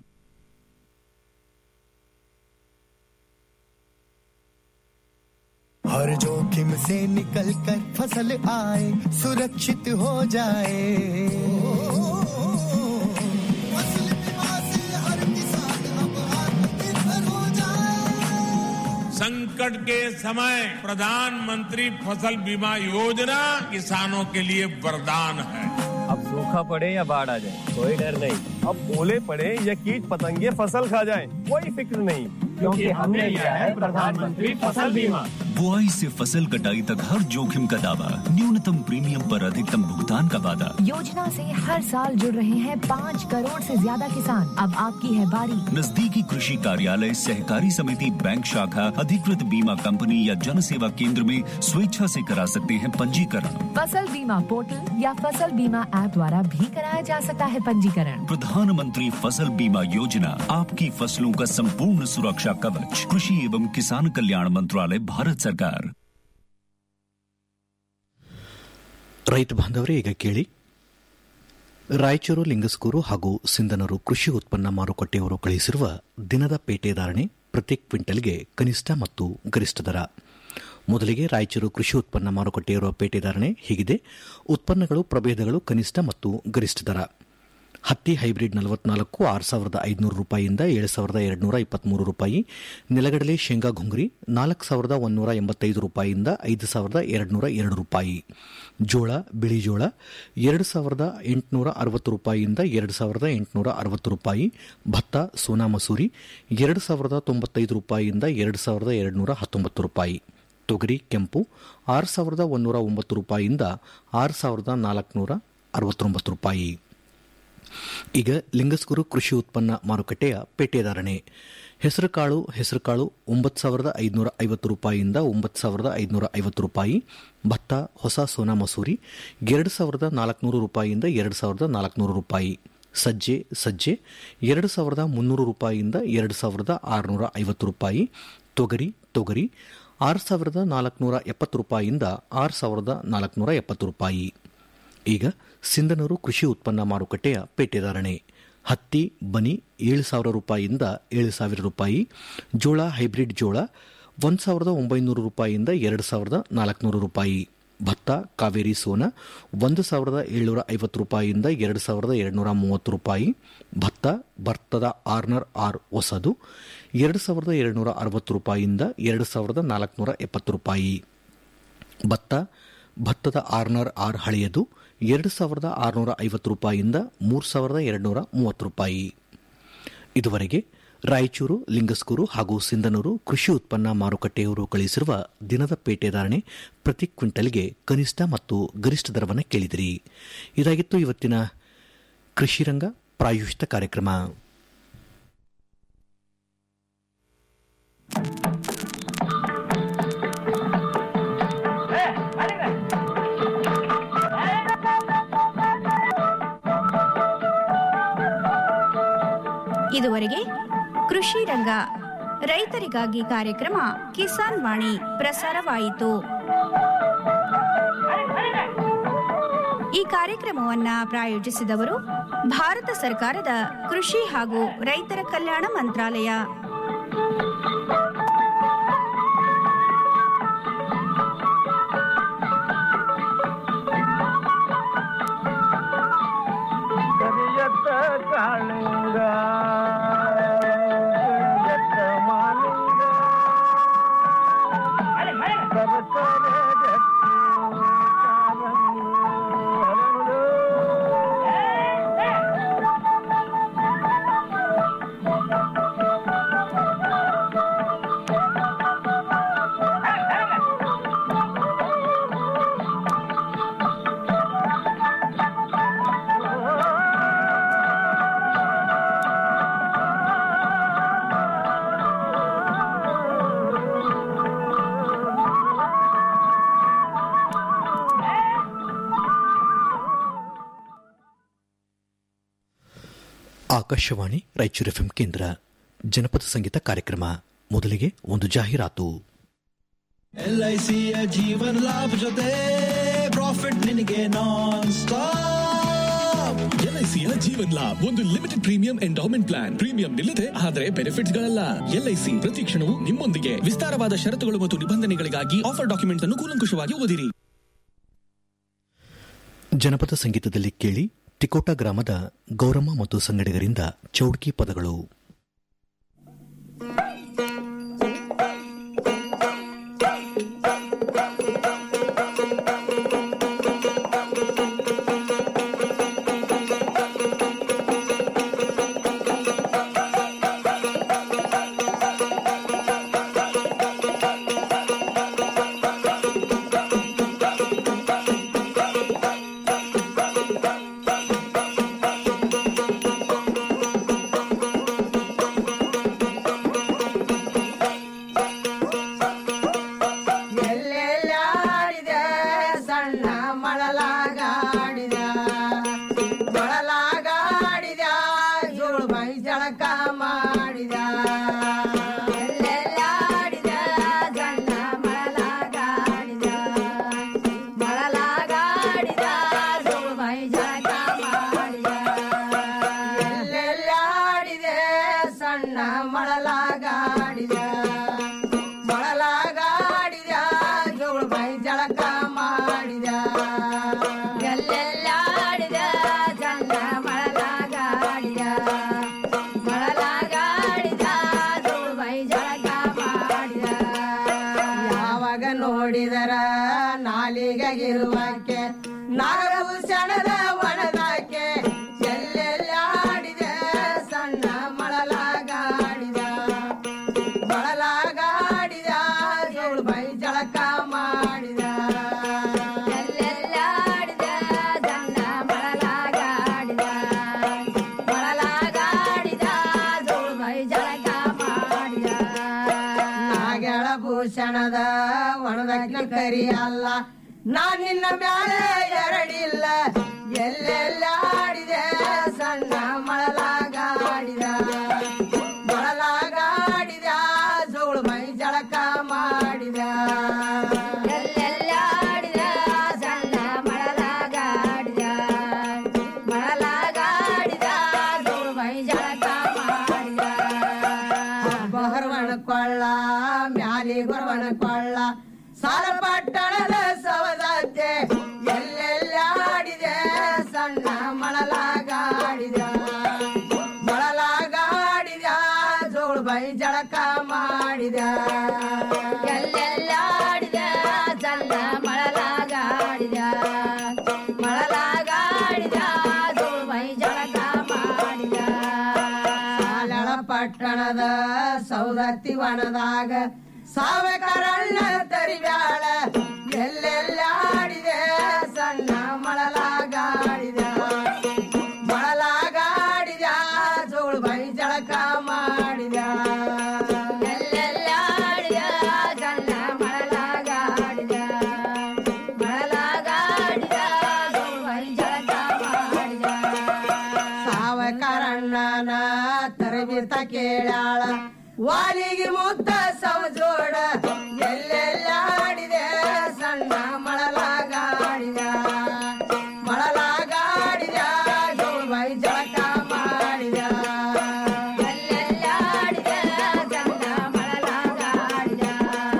F: हर जोखिम से निकल कर फसल आए सुरक्षित हो जाए फसल बीमा से हर किसान अब आत्मनिर्भर हो जाए
J: संकट के समय प्रधानमंत्री फसल बीमा योजना किसानों के लिए वरदान है
K: अब सूखा पड़े या बाढ़ आ जाए कोई डर नहीं अब ओले पड़े या कीट पतंगे फसल खा जाए कोई फिक्र नहीं क्योंकि हमने लिया है प्रधानमंत्री फसल बीमा
L: बुआई से फसल कटाई तक हर जोखिम का दावा न्यूनतम प्रीमियम पर अधिकतम भुगतान का वादा
M: योजना से हर साल जुड़ रहे हैं पाँच करोड़ से ज्यादा किसान अब आपकी है बारी
L: नजदीकी कृषि कार्यालय सहकारी समिति बैंक शाखा अधिकृत बीमा कंपनी या जन सेवा केंद्र में स्वेच्छा से करा सकते हैं पंजीकरण
M: फसल बीमा पोर्टल या फसल बीमा ऐप द्वारा भी कराया जा सकता है पंजीकरण
L: प्रधानमंत्री फसल बीमा योजना आपकी फसलों का संपूर्ण सुरक्षा कवच कृषि एवं किसान कल्याण मंत्रालय भारत सरकार
B: ರೈತ ಬಾಂಧವರೇ ಈಗ ಕೇಳಿ ರಾಯಚೂರು ಲಿಂಗಸ್ಕೂರು ಹಾಗೂ ಸಿಂಧನೂರು ಕೃಷಿ ಉತ್ಪನ್ನ ಮಾರುಕಟ್ಟೆಯವರು ಕಳುಹಿಸಿರುವ ದಿನದ ಪೇಟೆ ಧಾರಣೆ ಪ್ರತಿ ಕ್ವಿಂಟಲ್ಗೆ ಕನಿಷ್ಠ ಮತ್ತು ಗರಿಷ್ಠ ದರ ಮೊದಲಿಗೆ ರಾಯಚೂರು ಕೃಷಿ ಉತ್ಪನ್ನ ಮಾರುಕಟ್ಟೆಯಿರುವ ಪೇಟೆ ಧಾರಣೆ ಹೀಗಿದೆ ಉತ್ಪನ್ನಗಳು ಪ್ರಭೇದಗಳು ಕನಿಷ್ಠ ಮತ್ತು ಗರಿಷ್ಠ ದರ ಹತ್ತಿ ಹೈಬ್ರಿಡ್ ನಲವತ್ನಾಲ್ಕು ಆರು ಸಾವಿರದ ಐದುನೂರು ರೂಪಾಯಿಯಿಂದ ಏಳು ಸಾವಿರದ ಎರಡುನೂರ ಇಪ್ಪತ್ಮೂರು ರೂಪಾಯಿ ನೆಲಗಡಲೆ ಶೇಂಗಾ ಘುಂಗ್ರಿ ನಾಲ್ಕು ಸಾವಿರದ ಒಂದೂರ ಎಂಬತ್ತೈದು ರೂಪಾಯಿಯಿಂದ ಐದು ಸಾವಿರದ ಎರಡುನೂರ ಎರಡು ರೂಪಾಯಿ ಜೋಳ ಬಿಳಿ ಜೋಳ ಎರಡು ಸಾವಿರದ ಎಂಟುನೂರ ಅರವತ್ತು ರೂಪಾಯಿಯಿಂದ ಎರಡು ಸಾವಿರದ ಎಂಟುನೂರ ಅರವತ್ತು ರೂಪಾಯಿ ಭತ್ತ ಸೋನಾ ಮಸೂರಿ ಎರಡು ಸಾವಿರದ ತೊಂಬತ್ತೈದು ರೂಪಾಯಿಯಿಂದ ಎರಡು ಸಾವಿರದ ಎರಡುನೂರ ಹತ್ತೊಂಬತ್ತು ರೂಪಾಯಿ ತೊಗರಿ ಕೆಂಪು ಆರು ಸಾವಿರದ ಒಂದೂರ ಒಂಬತ್ತು ರೂಪಾಯಿಯಿಂದ ಆರು ಸಾವಿರದ ನಾಲ್ಕುನೂರ ಅರವತ್ತೊಂಬತ್ತು ರೂಪಾಯಿ ಈಗ ಲಿಂಗಸ್ಗುರು ಕೃಷಿ ಉತ್ಪನ್ನ ಮಾರುಕಟ್ಟೆಯ ಪೇಟೆದಾರಣೆ ಹೆಸರುಕಾಳು ಹೆಸರುಕಾಳು ಒಂಬತ್ತು ಸಾವಿರದ ಐದುನೂರ ಐವತ್ತು ರೂಪಾಯಿಯಿಂದ ಒಂಬತ್ತು ಸಾವಿರದ ಐದುನೂರ ಐವತ್ತು ರೂಪಾಯಿ ಭತ್ತ ಹೊಸ ಸೋನಾ ಮಸೂರಿ ಎರಡು ಸಾವಿರದ ನಾಲ್ಕುನೂರು ರೂಪಾಯಿಯಿಂದ ಎರಡು ಸಾವಿರದ ನಾಲ್ಕುನೂರು ರೂಪಾಯಿ ಸಜ್ಜೆ ಸಜ್ಜೆ ಎರಡು ಸಾವಿರದ ಮುನ್ನೂರು ರೂಪಾಯಿಯಿಂದ ಎರಡು ಸಾವಿರದ ಆರುನೂರ ಐವತ್ತು ರೂಪಾಯಿ ತೊಗರಿ ತೊಗರಿ ಆರು ಸಾವಿರದ ನಾಲ್ಕುನೂರ ಎಪ್ಪತ್ತು ರೂಪಾಯಿಯಿಂದ ಆರು ಸಾವಿರದ ನಾಲ್ಕುನೂರ ಎಪ್ಪತ್ತು ರೂಪಾಯಿ ಈಗ ಸಿಂಧನೂರು ಕೃಷಿ ಉತ್ಪನ್ನ ಮಾರುಕಟ್ಟೆಯ ಪೇಟೆದಾರಣೆ ಹತ್ತಿ ಬನಿ ಏಳು ಸಾವಿರ ರೂಪಾಯಿಯಿಂದ ಏಳು ಸಾವಿರ ರೂಪಾಯಿ ಜೋಳ ಹೈಬ್ರಿಡ್ ಜೋಳ ಒಂದು ಸಾವಿರದ ಒಂಬೈನೂರು ರೂಪಾಯಿಯಿಂದ ಎರಡು ಸಾವಿರದ ನಾಲ್ಕುನೂರು ರೂಪಾಯಿ ಭತ್ತ ಕಾವೇರಿ ಸೋನ ಒಂದು ಸಾವಿರದ ಏಳ್ನೂರ ಐವತ್ತು ರೂಪಾಯಿಯಿಂದ ಎರಡು ಸಾವಿರದ ಎರಡುನೂರ ಮೂವತ್ತು ರೂಪಾಯಿ ಭತ್ತ ಭತ್ತದ ಆರ್ನರ್ ಆರ್ ಹೊಸದು ಎರಡು ಸಾವಿರದ ಎರಡುನೂರ ಅರವತ್ತು ರೂಪಾಯಿಯಿಂದ ಎರಡು ಸಾವಿರದ ನಾಲ್ಕುನೂರ ಎಪ್ಪತ್ತು ರೂಪಾಯಿ ಭತ್ತ ಭತ್ತದ ಆರ್ನರ್ ಆರ್ ಹಳೆಯದು ಎರಡು ಸಾವಿರದ ಆರುನೂರ ಐವತ್ತು ರೂಪಾಯಿಯಿಂದ ಮೂರು ಸಾವಿರದ ಎರಡುನೂರ ಮೂವತ್ತು ರೂಪಾಯಿ ಇದುವರೆಗೆ ರಾಯಚೂರು ಲಿಂಗಸ್ಕೂರು ಹಾಗೂ ಸಿಂಧನೂರು ಕೃಷಿ ಉತ್ಪನ್ನ ಮಾರುಕಟ್ಟೆಯವರು ಕಳಿಸಿರುವ ದಿನದ ಪೇಟೆದಾರಣೆ ಪ್ರತಿ ಕ್ವಿಂಟಲ್ಗೆ ಕನಿಷ್ಠ ಮತ್ತು ಗರಿಷ್ಠ ದರವನ್ನು ಕೇಳಿದಿರಿ ಇದಾಗಿತ್ತು ಇವತ್ತಿನ ಕೃಷಿರಂಗ ಪ್ರಾಯೋಜಿತ ಕಾರ್ಯಕ್ರಮ
C: ಇದುವರೆಗೆ ಕೃಷಿ ರಂಗ ರೈತರಿಗಾಗಿ ಕಾರ್ಯಕ್ರಮ ಕಿಸಾನ್ ವಾಣಿ ಪ್ರಸಾರವಾಯಿತು ಈ ಕಾರ್ಯಕ್ರಮವನ್ನ ಪ್ರಾಯೋಜಿಸಿದವರು ಭಾರತ ಸರ್ಕಾರದ ಕೃಷಿ ಹಾಗೂ ರೈತರ ಕಲ್ಯಾಣ ಮಂತ್ರಾಲಯ
D: ಕರಿಯತ್ತ ಕಾಳಿಂಗ ಕರಿಯತ್ತ ಮಾಲಿಂಗ ಸರಸರ ಜಟ್ಟಿ ಕಾಲಂದು ಹರಳು.
B: ಆಕಾಶವಾಣಿ ರಾಯಚೂರು ಎಫ್ಎಂ ಕೇಂದ್ರ ಜನಪದ ಸಂಗೀತ ಕಾರ್ಯಕ್ರಮ ಮೊದಲಿಗೆ ಒಂದು ಜಾಹೀರಾತು
N: ಎಲ್ಐಸಿಯ ಜೀವನ್ ಲಾಭ ಜೊತೆ ಪ್ರಾಫಿಟ್ ನಿನಗೆ ನಾನ್ ಸ್ಟಾಪ್
O: ಎಲ್ಐಸಿಯ ಜೀವನ್ ಲಾಭ್ ಒಂದು limited premium endowment plan premium ನಿಲ್ಲದೆ ಆದರೆ ಬೆನಿಫಿಟ್ಸ್ ಗಳಲ್ಲ ಎಲ್ಐಸಿ ಪ್ರತಿ ಕ್ಷಣವೂ ನಿಮ್ಮೊಂದಿಗೆ ವಿಸ್ತಾರವಾದ ಷರತ್ತುಗಳು ಮತ್ತು ನಿಬಂಧನೆಗಳಿಗಾಗಿ ಆಫರ್ ಡಾಕ್ಯುಮೆಂಟ್ ಅನ್ನು ಕೂಲಂಕುಷವಾಗಿ ಓದಿರಿ
B: ಜನಪದ ಸಂಗೀತದಲ್ಲಿ ಕೇಳಿ ತಿಕೋಟ ಗ್ರಾಮದ ಗೌರಮ್ಮ ಮತ್ತು ಸಂಗಡಿಗರಿಂದ ಚೌಡ್ಕಿ ಪದಗಳು
N: ಿ
P: ನೋಡಿದರ ನಾಲಿಗೆಗಿರುವಕ್ಕೆ ನಾಗಭೂಷಣದ ಒಣದಾಕೆ ಎಲ್ಲೆಲ್ಲಾಡಿದ ಸಣ್ಣ ಮಳಲಾಗಾಡಿದ ಬಳಲಾಗಾಡಿದ ಜೋಳು ಬೈ ಜಳಕ ಮಾಡಿದ ಎಲ್ಲೆಲ್ಲಾಡಿದ ಸಣ್ಣ ಮಳಲಾಗಾಡಿದ ಬಳಲಾಗಾಡಿದ ಜೋಳು ಬೈ ಜಳಕ ಮಾಡಿದ ನಾಗಳ ಭೂಷಣದ ಒಣದಕ್ಕೆ ಕರಿ ಅಲ್ಲ ನಾ ನಿನ್ನ ಮ್ಯಾಲೆ ಎರಡಿಲ್ಲ ಎಲ್ಲೆಲ್ಲಾಡಿದೆ ಸಣ್ಣ ಮಳಲಾಗಾಡಿದ ಮೊಳಲಾಗಾಡಿದ ಜೋಳು ಮೈ ಜಳಕ ಮಾಡಿದ ಎಲ್ಲೆಲ್ಲಾಡಿದ ಸಣ್ಣ ಮಳಲಾಗಾಡಿದ ಮಳಲಾಗಾಡಿದ ಜೋಳು ಮೈ ಜಳಕ ಮಾಡಿದ ಬಹರ್ವಣ ಕೊಳ್ಳ ಮ್ಯಾಲಿ ಗೊರವಣ ಕೊಳ್ಳ ಸಾಲ ಪಟ್ಟಣದ ಸವದತ್ತೆ ಎಲ್ಲೆಲ್ಲಾಡಿದೆ ಸಣ್ಣ ಮಳಲಾಗಾಡಿದ ಮೊಳಲಾಗಾಡಿದ ಜೋಳು ಬೈ ಜಳಕ ಮಾಡಿದ ಎಲ್ಲೆಲ್ಲಾಡಿದ ಸಣ್ಣ ಮಳಲಾಗಾಡಿದ ಮಳಲಾಗಾಡಿದ ಜೋಳು ಬೈ ಜಳಕ ಮಾಡಿದ ಸಾಲಳ ಪಟ್ಟಣದ ಸೌದತ್ತಿ ವನದಾಗ ಸಾವಕರಣ್ಣ ತರಿಬ್ಯಾಳ ಎಲ್ಲೆಲ್ಲಾಡಿದೆ ಸಣ್ಣ ಮಳಲಾಗಾಡಿದ ಮಳಲಾಗಾಡಿದ ಜೋಳು ಬೈ ಜಳಕ ಮಾಡಿದ ಎಲ್ಲೆಲ್ಲಾಡಿದ ಸಣ್ಣ ಮಳಲಾಗಾಡಿದ ಮಳಲಾಗಾಡಿದ ಜೋಳು ಬೈ ಜಳಕ ಮಾಡಿದ ಸಾವಕರಣ್ಣನ ತರಬಿತ ಕೇಳಾಳ ವಾಲಿಗೆ ಮುತ್ತ ಸವಜೋಡ ಎಲ್ಲೆಲ್ಲಾಡಿದೆ ಸಣ್ಣ ಮಳಲಾಗಾಡಿದ ಮಳಲಾಗಾಡಿದ ಜೋಳು ಬೈ ಜಳಕ ಮಾಡಿದ ಎಲ್ಲೆಲ್ಲಾಡಿದ ಸಣ್ಣ ಮಳಲಾಗಾಡಿದ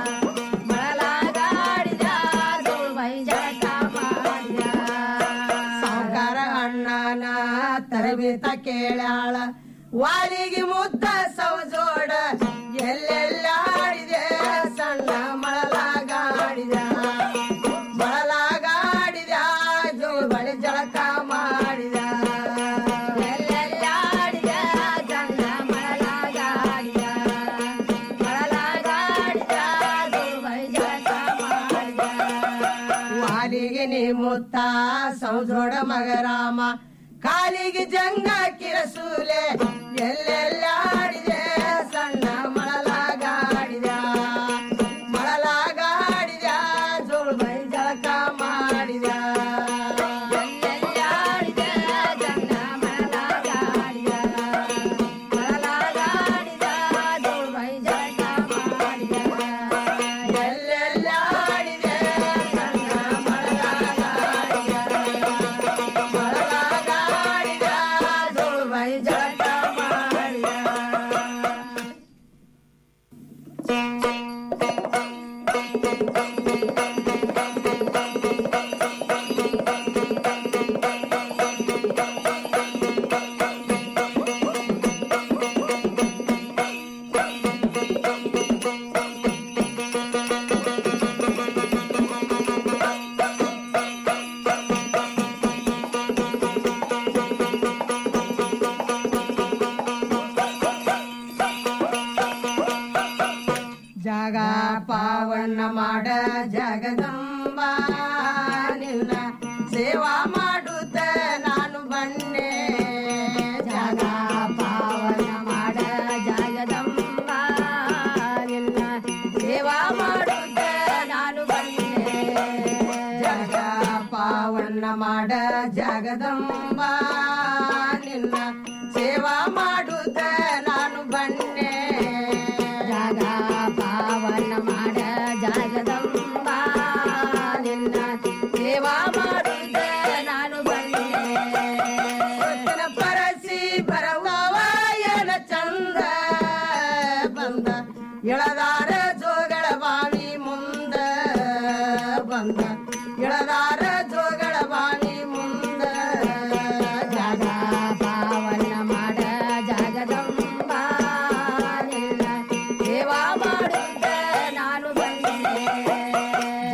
P: ಮಳಲಾಗಾಡಿದ ಜೋಳು ಬೈ ಜಳಕ ಮಾಡಿದ ಸಾವುಕಾರ ಅಣ್ಣನ ತರಬೇತ ಕೇಳಾಳ ವಾಲಿಗೆ ಮುತ್ತ ಸವಜೋಡ ಎಲ್ಲೆಲ್ಲಾಡಿದೆ ಸಣ್ಣ ಮಳಲಾಗಾಡಿದ ಬಳಲಾಗಾಡಿದ ಜೋಳು ಬಳಿ ಜಳಕ ಮಾಡಿದ ಎಲ್ಲೆಲ್ಲಾಡಿದ ಸಣ್ಣ ಮಳಲಾಗಾಡಿದ ಬಳಲಾಗಾಡಿದ ಜೋಳು ಬಳಿ ಜಳಕ ಮಾಡಿದ ವಾಲಿಗೆ ನೀ ಮುತ್ತ ಸೌಜೋಡ ಮಗರಾಮ ಕಾಲಿಗೆ ಜಂಗ ಕಿರಸೂಲೆ ಎಲ್ಲೆಲ್ಲಾಡಿದೆ ಸಣ್ಣ ಮಳಲಾಗಾಡಿದ ಮಳಲಾಗಾಡಿದ ಜೋಳು ಬೈ ಜಳಕ ಮಾಡಿದ ಎಲ್ಲೆಲ್ಲಾಡಿದ ಸಣ್ಣ ಮಳಲಾಗಾಡಿದ ಮಳಲಾಗಾಡಿದ ಜೋಳು ಬೈ ಜಳಕ ಮಾಡಿದ ಎಲ್ಲೆಲ್ಲಾಡಿದೆ ಸಣ್ಣ ಮಳಲಾಗಾಡಿದ ಜೋಳು ಬೈ ಜಳಕ ಮಾಡಿದ ಜಗ ಪಾವನ ಮಾಡ ಜಗದಂಬ ನಿನ್ನ ಸೇವಾ ಮಾಡುತ್ತ ನಾನು ಬನ್ನೆ ಜಗ ಪಾವನ ಮಾಡ ಜಗದಂಬ ನಿನ್ನ ಸೇವಾ ಮಾಡುತ್ತ ನಾನು ಬನ್ನೆ ಜಗ ಪಾವನ ಮಾಡ ಜಗದಂಬ ನಿನ್ನ ಸೇವಾ ಮಾಡುತ್ತ ನಾನು ಬನ್ನೆ ಜಗ ಪಾವನ ಮಾಡ ಜಗದಂಬ ನಿನ್ನ ಸೇವಾ ಮಾಡುತ್ತ ನಾನು ಬನ್ನೆ ಹೊತ್ತಿನ ಪರಸಿ ಬರವಾಯನ ಚಂದ ಬಂದ ಎಳದಾರ ಜೋಗಳ ಬಾವಿ ಮುಂದ ಬಂದ ಎಳದಾರ ಜೋಗಳ ಬಾವಿ ಮುಂದ ಜಗ ಪಾವನ ಮಾಡ ಜಗದಂಬ ನಿನ್ನ ಸೇವಾ ಮಾಡುತ್ತ ನಾನು ಬಂದೆ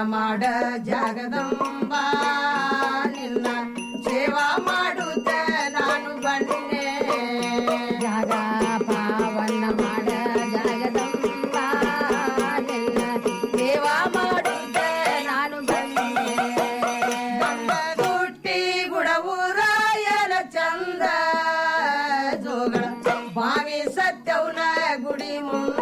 P: ಮಾಡ ಜಗದಂಬ